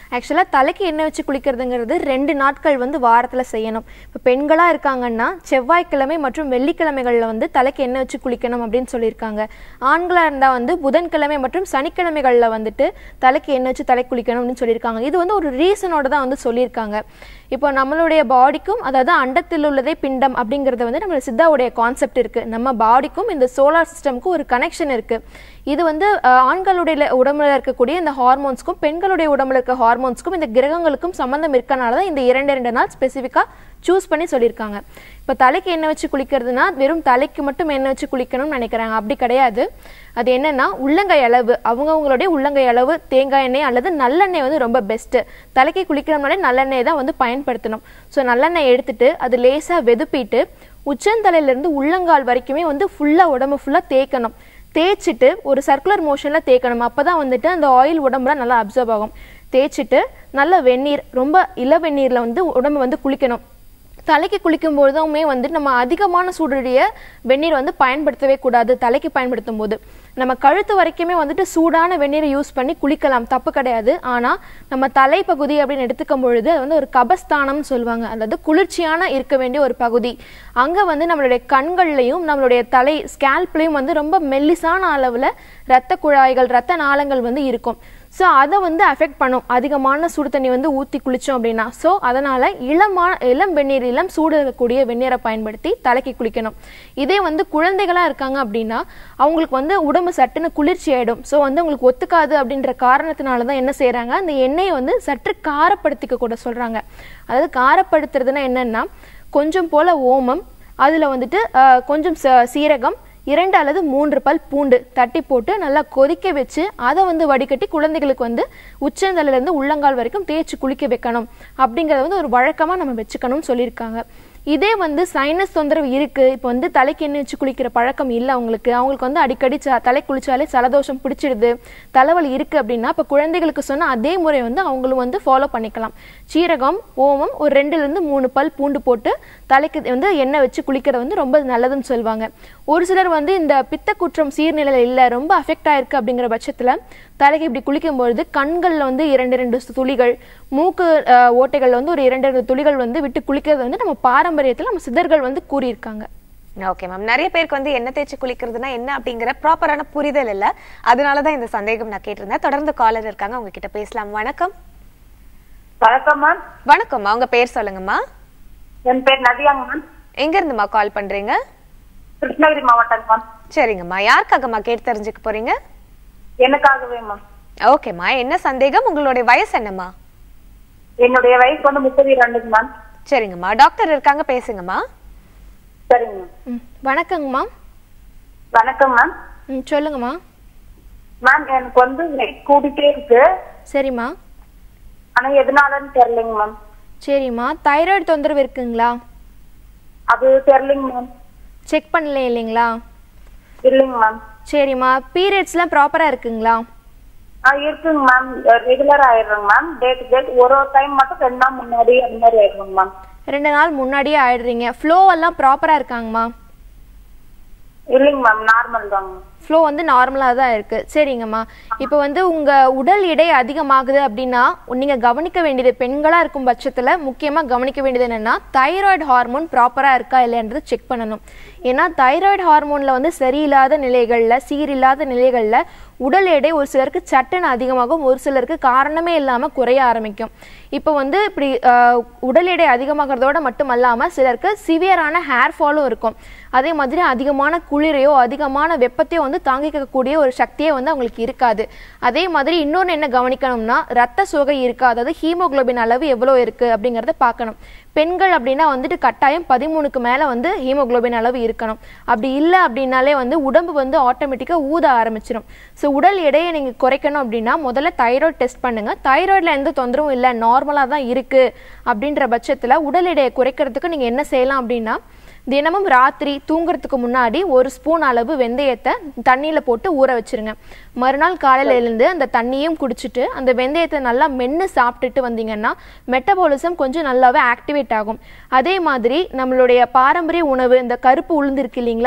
ஆக்சுவலாக தலைக்கு எண்ணெய் வச்சு குளிக்கிறதுங்கிறது ரெண்டு நாட்கள் வந்து வாரத்தில் செய்யணும் இப்போ பெண்களாக இருக்காங்கன்னா செவ்வாய்க்கிழமை மற்றும் வெள்ளிக்கிழமைகளில் வந்து தலைக்கு எண்ணெய் வச்சு குளிக்கணும் அப்படின்னு சொல்லியிருக்காங்க ஆண்களாக இருந்தால் வந்து புதன்கிழமை மற்றும் சனிக்கிழமைகளில் வந்துட்டு தலைக்கு எண்ணெய் வச்சு தலை குளிக்கணும் அப்படின்னு சொல்லியிருக்காங்க இது வந்து ஒரு ரீசனோட தான் வந்து சொல்லியிருக்காங்க இப்போ நம்மளுடைய பாடிக்கும் அதாவது அண்டத்தில் உள்ளதே பிண்டம் அப்படிங்கிறது வந்து நம்ம சித்தாவுடைய கான்செப்ட் இருக்குது நம்ம பாடிக்கும் இந்த சோலார் சிஸ்டம்க்கும் ஒரு கனெக்ஷன் இருக்குது இது வந்து அஹ், ஆண்களுடைய உடம்புல இருக்கக்கூடிய இந்த ஹார்மோன்ஸ்க்கும் பெண்களுடைய உடம்புல இருக்க ஹார்மோன்ஸ்க்கும் இந்த கிரகங்களுக்கும் சம்மந்தம் இருக்கனால தான் இந்த இரண்டு இரண்டு நாள் ஸ்பெசிஃபிக்காக சூஸ் பண்ணி சொல்லியிருக்காங்க இப்போ தலைக்கு எண்ணெய் வச்சு குளிக்கிறதுனா வெறும் தலைக்கு மட்டும் எண்ணெய் வச்சு குளிக்கணும்னு நினைக்கிறாங்க அப்படி கிடையாது அது என்னன்னா உள்ளங்கை அளவு அவங்கவுங்களுடைய உள்ளங்கை அளவு தேங்காய் எண்ணெய் அல்லது நல்லெண்ணெய் வந்து ரொம்ப பெஸ்ட்டு தலைக்கு குளிக்கிறோம்னாலே நல்லெண்ணெய் தான் வந்து பயன்படுத்தணும் ஸோ நல்லெண்ணெய் எடுத்துட்டு அது லேசாக வெதுப்பிட்டு உச்சந்தலையிலேருந்து உள்ளங்கால் வரைக்குமே வந்து ஃபுல்லாக உடம்பு ஃபுல்லாக தேய்க்கணும் தேய்ச்சிட்டு ஒரு சர்க்குலர் மோஷனில் தேய்க்கணும் அப்போ தான் வந்துட்டு அந்த ஆயில் உடம்புல நல்லா அப்சர்வ் ஆகும் தேய்ச்சிட்டு நல்ல வெந்நீர் ரொம்ப இள வெந்நீரில் வந்து உடம்பு வந்து குளிக்கணும் தலைக்கு குளிக்கும் பொழுதுமே வந்து நம்ம அதிகமான சூடுடைய வெந்நீர் வந்து பயன்படுத்தவே கூடாது தலைக்கு பயன்படுத்தும் போது நம்ம கழுத்து வரைக்குமே வந்துட்டு சூடான வெந்நீரை யூஸ் பண்ணி குளிக்கலாம் தப்பு கிடையாது ஆனால் நம்ம தலைப்பகுதி அப்படின்னு எடுத்துக்கும் பொழுது அது வந்து ஒரு கபஸ்தானம்னு சொல்லுவாங்க அதாவது குளிர்ச்சியான இருக்க வேண்டிய ஒரு பகுதி அங்கே வந்து நம்மளுடைய கண்கள்லையும் நம்மளுடைய தலை ஸ்கேல்ப்லையும் வந்து ரொம்ப மெல்லிசான அளவில் இரத்த குழாய்கள் இரத்த நாளங்கள் வந்து இருக்கும் ஸோ அதை வந்து அஃபெக்ட் பண்ணும் அதிகமான சுடு தண்ணி வந்து ஊற்றி குளித்தோம் அப்படின்னா ஸோ அதனால் இளமான இளம் வெந்நீர் இளம் சூடு இருக்கக்கூடிய வெந்நீரை பயன்படுத்தி தலைக்கு குளிக்கணும் இதே வந்து குழந்தைகளாக இருக்காங்க அப்படின்னா அவங்களுக்கு வந்து உடம்பு சட்டுன்னு குளிர்ச்சி ஆகிடும் ஸோ வந்து அவங்களுக்கு ஒத்துக்காது அப்படின்ற காரணத்தினால தான் என்ன செய்கிறாங்க அந்த எண்ணெயை வந்து சற்று காரப்படுத்திக்க கூட சொல்கிறாங்க அதாவது காரப்படுத்துறதுன்னா என்னென்னா கொஞ்சம் போல் ஓமம் அதில் வந்துட்டு ஆஹ், கொஞ்சம் ச- சீரகம் இரண்டு அல்லது மூன்று பல் பூண்டு தட்டி போட்டு நல்லா கொதிக்க வச்சு அதை வந்து வடிகட்டி குழந்தைகளுக்கு வந்து உச்சந்தலையிலேருந்து உள்ளங்கால் வரைக்கும் தேய்ச்சி குளிக்க வைக்கணும் அப்படிங்கிறத வந்து ஒரு வழக்கமாக நம்ம வச்சுக்கணும்னு சொல்லியிருக்காங்க இதே வந்து சைனஸ் தொந்தரவு இருக்குது இப்போ வந்து தலைக்கு எண்ணெய் வச்சு குளிக்கிற பழக்கம் இல்லை அவங்களுக்கு அவங்களுக்கு வந்து அடிக்கடி ச- தலை குளிச்சாலே சலதோஷம் பிடிச்சிடுது தலைவலி இருக்குது அப்படின்னா இப்போ குழந்தைகளுக்கு சொன்ன அதே முறை வந்து அவங்களும் வந்து ஃபாலோ பண்ணிக்கலாம் சீரகம் ஓமம் ஒரு ரெண்டுலேருந்து மூணு பல் பூண்டு போட்டு தலைக்கு வந்து எண்ணெய் வச்சு குளிக்கிறது வந்து ரொம்ப நல்லதுன்னு சொல்லுவாங்க ஒரு சிலர் வந்து இந்த பித்த குற்றம் சீர்நிலையில் இல்லை ரொம்ப அஃபெக்ட் ஆயிருக்கு அப்படிங்கிற பட்சத்தில் தலைக்கு இப்படி குளிக்கும்பொழுது கண்களில் வந்து இரண்டு இரண்டு துளிகள் மூக்கு அஹ், ஓட்டைகள்ல வந்து ஒரு இரண்டு இரண்டு துளிகள் வந்து விட்டு குளிக்கிறது வந்து நம்ம பாரம்பரியத்தில் நம்ம சித்தர்கள் வந்து கூறியிருக்காங்க ஓகே மேம் நிறைய பேருக்கு வந்து எண்ணெய் தேய்ச்சி குளிக்கிறதுனா என்ன அப்படிங்கிற ப்ராப்பரான புரிதல் இல்ல அதனால தான் இந்த சந்தேகம் நான் கேட்டிருந்தேன் தொடர்ந்து காலர் இருக்காங்க அவங்க கிட்ட பேசலாம் வணக்கம் வணக்கம் மேம் வணக்கம்மா உங்க பேர் சொல்லுங்கம்மா என் பேர் நதியாங்க மேம் எங்க இருந்துமா கால் பண்றீங்க கிருஷ்ணகிரி மாவட்டம் மேம் சரிங்கம்மா யாருக்காகம்மா கேட்டு தெரிஞ்சுக்க போறீங்க எனக்காகவே மேம் ஓகேம்மா என்ன சந்தேகம் உங்களுடைய வயசு என்னம்மா என்னுடைய வயசு வந்து முப்பத்தி ரெண்டுங்க மேம் சரிங்கம்மா டாக்டர் இருக்காங்க பேசுங்கம்மா சரிங்க மேம் ம் வணக்கங்கம்மா வணக்கம் மேம் ம் சொல்லுங்கம்மா மேம் எனக்கு வந்து வெயிட் கூடிட்டே இருக்கு சரிம்மா ஆனா எதனாலன்னு தெரியலைங்க மேம் சரிம்மா தைராய்டு தொந்தரவு இருக்குங்களா அது தெரியலைங்க மேம் செக் பண்ணல இல்லைங்களா இல்லைங்க மேம் சரிம்மா பீரியட்ஸ்லாம் ப்ராப்பராக இருக்குங்களா ஆ இருக்குங்க மேம் ரெகுலர் ஆயிடுறேங்க மேம் டேட் டேட் ஒரு ஒரு டைம் மட்டும் ரெண்டு நாள் முன்னாடி அந்த மாதிரி ஆயிடுங்க மேம் ரெண்டு நாள் முன்னாடியே ஆயிடுறீங்க ஃப்ளோ எல்லாம் ப்ராப்பராக இருக்காங்கம்மா இல்லைங்க மேம் நார்மல் தாங்க ஃப்ளோ வந்து நார்மலாக தான் இருக்குது சரிங்கம்மா இப்போ வந்து உங்கள் உடல் எடை அதிகமாகுது அப்படின்னா நீங்கள் கவனிக்க வேண்டியது பெண்களாக இருக்கும் பட்சத்தில் முக்கியமாக கவனிக்க வேண்டியது என்னென்னா தைராய்டு ஹார்மோன் ப்ராப்பராக இருக்கா இல்லைன்றது செக் பண்ணணும் ஏன்னா தைராய்டு ஹார்மோனில் வந்து சரியில்லாத நிலைகளில் சீரில்லாத நிலைகளில் உடல் எடை ஒரு சிலருக்கு சட்டுன்னு அதிகமாகும் ஒரு சிலருக்கு காரணமே இல்லாமல் குறைய ஆரம்பிக்கும் இப்போ வந்து இப்படி ஆஹ், உடல் எடை அதிகமாகிறதோட மட்டும் அல்லாமல் சிலருக்கு சிவியரான ஹேர் ஃபாலும் இருக்கும் அதே மாதிரி அதிகமான குளிரையோ அதிகமான வெப்பத்தையோ வந்து தாங்கிக்கக்கூடிய ஒரு சக்தியே வந்து அவங்களுக்கு இருக்காது அதே மாதிரி இன்னொன்று என்ன கவனிக்கணும்னா ரத்த சோகை இருக்கா அதாவது ஹீமோகுளோபின் அளவு எவ்வளோ இருக்குது அப்படிங்கிறத பார்க்கணும் பெண்கள் அப்படின்னா வந்துட்டு கட்டாயம் பதிமூணுக்கு மேலே வந்து ஹீமோகுளோபின் அளவு இருக்கணும் அப்படி இல்லை அப்படின்னாலே வந்து உடம்பு வந்து ஆட்டோமேட்டிக்காக ஊத ஆரம்பிச்சிடும் ஸோ உடல் எடையை நீங்கள் குறைக்கணும் அப்படின்னா முதல்ல தைராய்டு டெஸ்ட் பண்ணுங்கள் தைராய்டில் எந்த தொந்தரவும் இல்லை நார்மலாக தான் இருக்குது அப்படின்ற பட்சத்தில் உடல் எடையை குறைக்கிறதுக்கு நீங்கள் என்ன செய்யலாம் அப்படின்னா தினமும் ராத்திரி தூங்குறதுக்கு முன்னாடி ஒரு ஸ்பூன் அளவு வெந்தயத்தை தண்ணியில் போட்டு ஊற வச்சிருங்க மறுநாள் காலையில எழுந்து அந்த தண்ணியும் குடிச்சிட்டு அந்த வெந்தயத்தை நல்லா மென்று சாப்பிட்டுட்டு வந்தீங்கன்னா மெட்டபாலிசம் கொஞ்சம் நல்லாவே ஆக்டிவேட் ஆகும் அதே மாதிரி நம்மளுடைய பாரம்பரிய உணவு இந்த கருப்பு உளுந்து இருக்கு இல்லைங்களா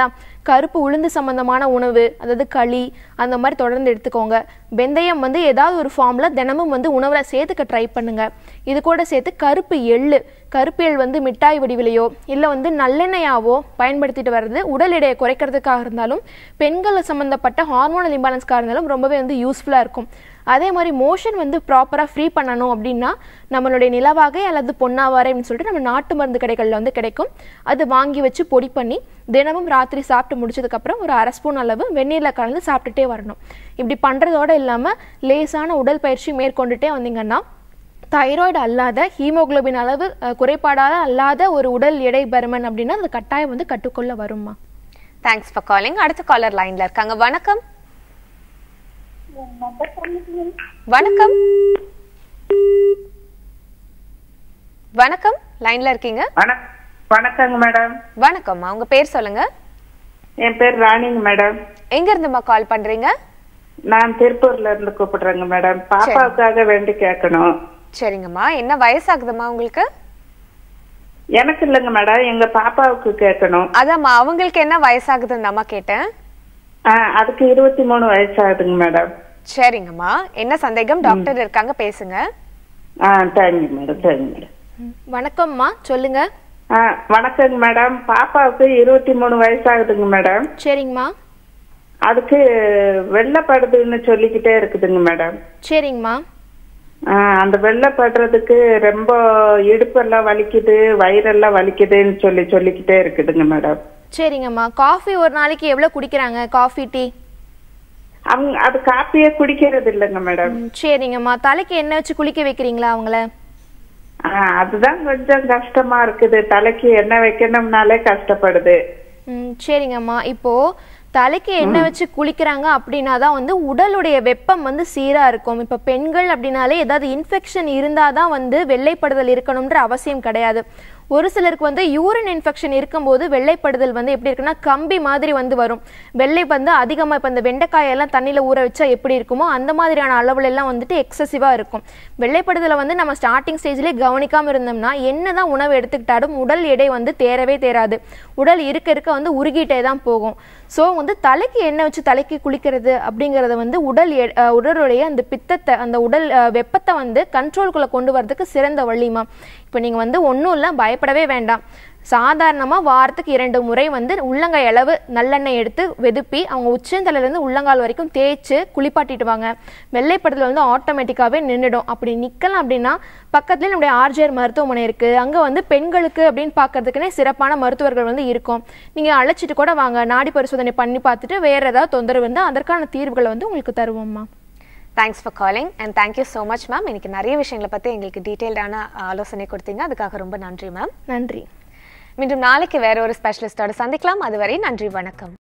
கருப்பு உளுந்து சம்பந்தமான உணவு அதாவது களி அந்த மாதிரி தொடர்ந்து எடுத்துக்கோங்க வெந்தயம் வந்து ஏதாவது ஒரு ஃபார்மில் தினமும் வந்து உணவில் சேர்த்துக்க ட்ரை பண்ணுங்க இது கூட சேர்த்து கருப்பு எள்ளு கருப்பு எள் வந்து மிட்டாய் வடிவிலையோ இல்லை வந்து நல்லெண்ணெயாவோ பயன்படுத்திட்டு வர்றது உடல் எடையை குறைக்கிறதுக்காக இருந்தாலும் பெண்கள் சம்மந்தப்பட்ட ஹார்மோனல் இம்பேலன்ஸ்க்காக இருந்தாலும் ரொம்பவே வந்து யூஸ்ஃபுல்லாக இருக்கும் அதே மாதிரி மோஷன் வந்து ப்ராப்பராக ஃப்ரீ பண்ணணும் அப்படின்னா நம்மளுடைய நிலவாகை அல்லது பொன்னாவாரை அப்படின்னு சொல்லிட்டு நம்ம நாட்டு மருந்து கடைகளில் வந்து கிடைக்கும் அது வாங்கி வச்சு பொடி பண்ணி தினமும் ராத்திரி சாப்பிட்டு முடிச்சதுக்கப்புறம் ஒரு அரை ஸ்பூன் அளவு வெந்நீரில் கலந்து சாப்பிட்டுட்டே வரணும் இப்படி பண்ணுறதோட இல்லாமல் லேசான உடல் பயிற்சி மேற்கொண்டுட்டே வந்தீங்கன்னா தைராய்டு அல்லாத ஹீமோகுளோபின் அளவு அஹ், குறைபாடாத அல்லாத ஒரு உடல் எடை பருமன் அப்படின்னா அது கட்டாயம் வந்து கட்டுக்குள்ள வருமா தேங்க்ஸ் ஃபார் காலிங் அடுத்த காலர் லைன்ல இருக்காங்க வணக்கம் வணக்கம் வணக்கம் லைன்ல இருக்கீங்க வணக் வணக்கங்க மேடம் வணக்கம்மா உங்க பேர் சொல்லுங்க என் பேர் ராணிங்க மேடம் எங்க இருந்துமா கால் பண்றீங்க நான் திருப்பூர்ல இருந்து கூப்பிடுறேங்க மேடம் பாப்பாவுக்காக வேண்டி கேட்கணும் சரிங்கம்மா என்ன வயசாகுதுமா உங்களுக்கு எனக்கு இல்லைங்க மேடம் எங்க பாப்பாவுக்கு கேட்கணும் அதாம்மா அவங்களுக்கு என்ன வயசாகுதுன்னு அம்மா கேட்டேன் ஆ, அதுக்கு இருபத்தி மூணு வயசாகுதுங்க மேடம் சரிங்கம்மா என்ன சந்தேகம் டாக்டர் இருக்காங்க பேசுங்க ஆ தேங்க்யூ மேடம் தேங்க்யூ மேடம் வணக்கம்மா சொல்லுங்க ஆ வணக்கங்க மேடம் பாப்பாவுக்கு இருபத்தி மூணு வயசாகுதுங்க மேடம் சரிங்கம்மா அதுக்கு வெள்ளப்படுதுன்னு சொல்லிக்கிட்டே இருக்குதுங்க மேடம் சரிங்கம்மா ஆ, அந்த வெள்ளப்படுறதுக்கு ரொம்ப இடுப்பெல்லாம் வலிக்குது வயிறெல்லாம் வலிக்குதுன்னு சொல்லி சொல்லிக்கிட்டே இருக்குதுங்க மேடம் சரிங்கம்மா காஃபி ஒரு நாளைக்கு எவ்வளோ குடிக்கிறாங்க காஃபி டீ அவங்க அது காப்பியே குடிக்கிறது இல்லைங்க மேடம் ம், சரிங்கம்மா தலைக்கு எண்ணெய் வச்சு குளிக்க வைக்கிறீங்களா அவங்கள ஆ, அதுதான் கொஞ்சம் கஷ்டமா இருக்குது தலைக்கு எண்ணெய் வைக்கணும்னாலே கஷ்டப்படுது ம் சரிங்கம்மா இப்போ தலைக்கு எண்ணெய் வச்சு குளிக்கிறாங்க அப்படின்னா தான் வந்து உடலுடைய வெப்பம் வந்து சீரா இருக்கும் இப்போ பெண்கள் அப்படின்னாலே ஏதாவது இன்ஃபெக்ஷன் இருந்தால் தான் வந்து வெள்ளைப்படுதல் இருக்கணும்ன்ற அவசியம் கிடையாது ஒரு சிலருக்கு வந்து யூரின் இன்ஃபெக்ஷன் இருக்கும்போது வெள்ளைப்படுதல் வந்து எப்படி இருக்குன்னா கம்பி மாதிரி வந்து வரும் வெள்ளை வந்து அதிகமாக இப்போ இந்த வெண்டைக்காயெல்லாம் தண்ணியில் ஊற வச்சா எப்படி இருக்குமோ அந்த மாதிரியான அளவுல எல்லாம் வந்துட்டு எக்ஸசிவாக இருக்கும் வெள்ளைப்படுதலை வந்து நம்ம ஸ்டார்டிங் ஸ்டேஜ்லேயே கவனிக்காமல் இருந்தோம்னா என்ன தான் உணவு எடுத்துக்கிட்டாலும் உடல் எடை வந்து தேரவே தேராது உடல் இருக்க இருக்க வந்து உருகிட்டே தான் போகும் ஸோ வந்து தலைக்கு எண்ணெய் வச்சு தலைக்கு குளிக்கிறது அப்படிங்கிறத வந்து உடல் எ- அஹ் உடலுடைய அந்த பித்தத்தை அந்த உடல் அஹ், வெப்பத்தை வந்து கண்ட்ரோல்குள்ளே கொண்டு வரதுக்கு சிறந்த வழிமா இப்போ நீங்கள் வந்து ஒன்றும் இல்லை பயப்படவே வேண்டாம் சாதாரணமாக வாரத்துக்கு இரண்டு முறை வந்து உள்ளங்கை அளவு நல்லெண்ணெய் எடுத்து வெதுப்பி அவங்க உச்சந்தலையிலேருந்து உள்ளங்கால் வரைக்கும் தேய்ச்சி குளிப்பாட்டிட்டு வாங்க வெள்ளைப்படத்தில் வந்து ஆட்டோமேட்டிக்காகவே நின்றுடும் அப்படி நிற்கலாம் அப்படின்னா பக்கத்துலேயே நம்முடைய ஆர்ஜிஆர் மருத்துவமனை இருக்குது அங்கே வந்து பெண்களுக்கு அப்படின்னு பார்க்கறதுக்குனே சிறப்பான மருத்துவர்கள் வந்து இருக்கும் நீங்கள் அழைச்சிட்டு கூட வாங்க நாடி பரிசோதனை பண்ணி பார்த்துட்டு வேறு ஏதாவது தொந்தரவு இருந்தால் அதற்கான தீர்வுகளை வந்து உங்களுக்கு தருவோம்மா thanks for calling and thank you so much ma'am இன்னைக்கு நிறைய விஷயங்களை பற்றி எங்களுக்கு டீட்டெயில்டான ஆலோசனை கொடுத்தீங்க அதுக்காக ரொம்ப நன்றி மேம் நன்றி மீண்டும் நாளைக்கு வேற ஒரு ஸ்பெஷலிஸ்டோட சந்திக்கலாம் அதுவரை நன்றி வணக்கம்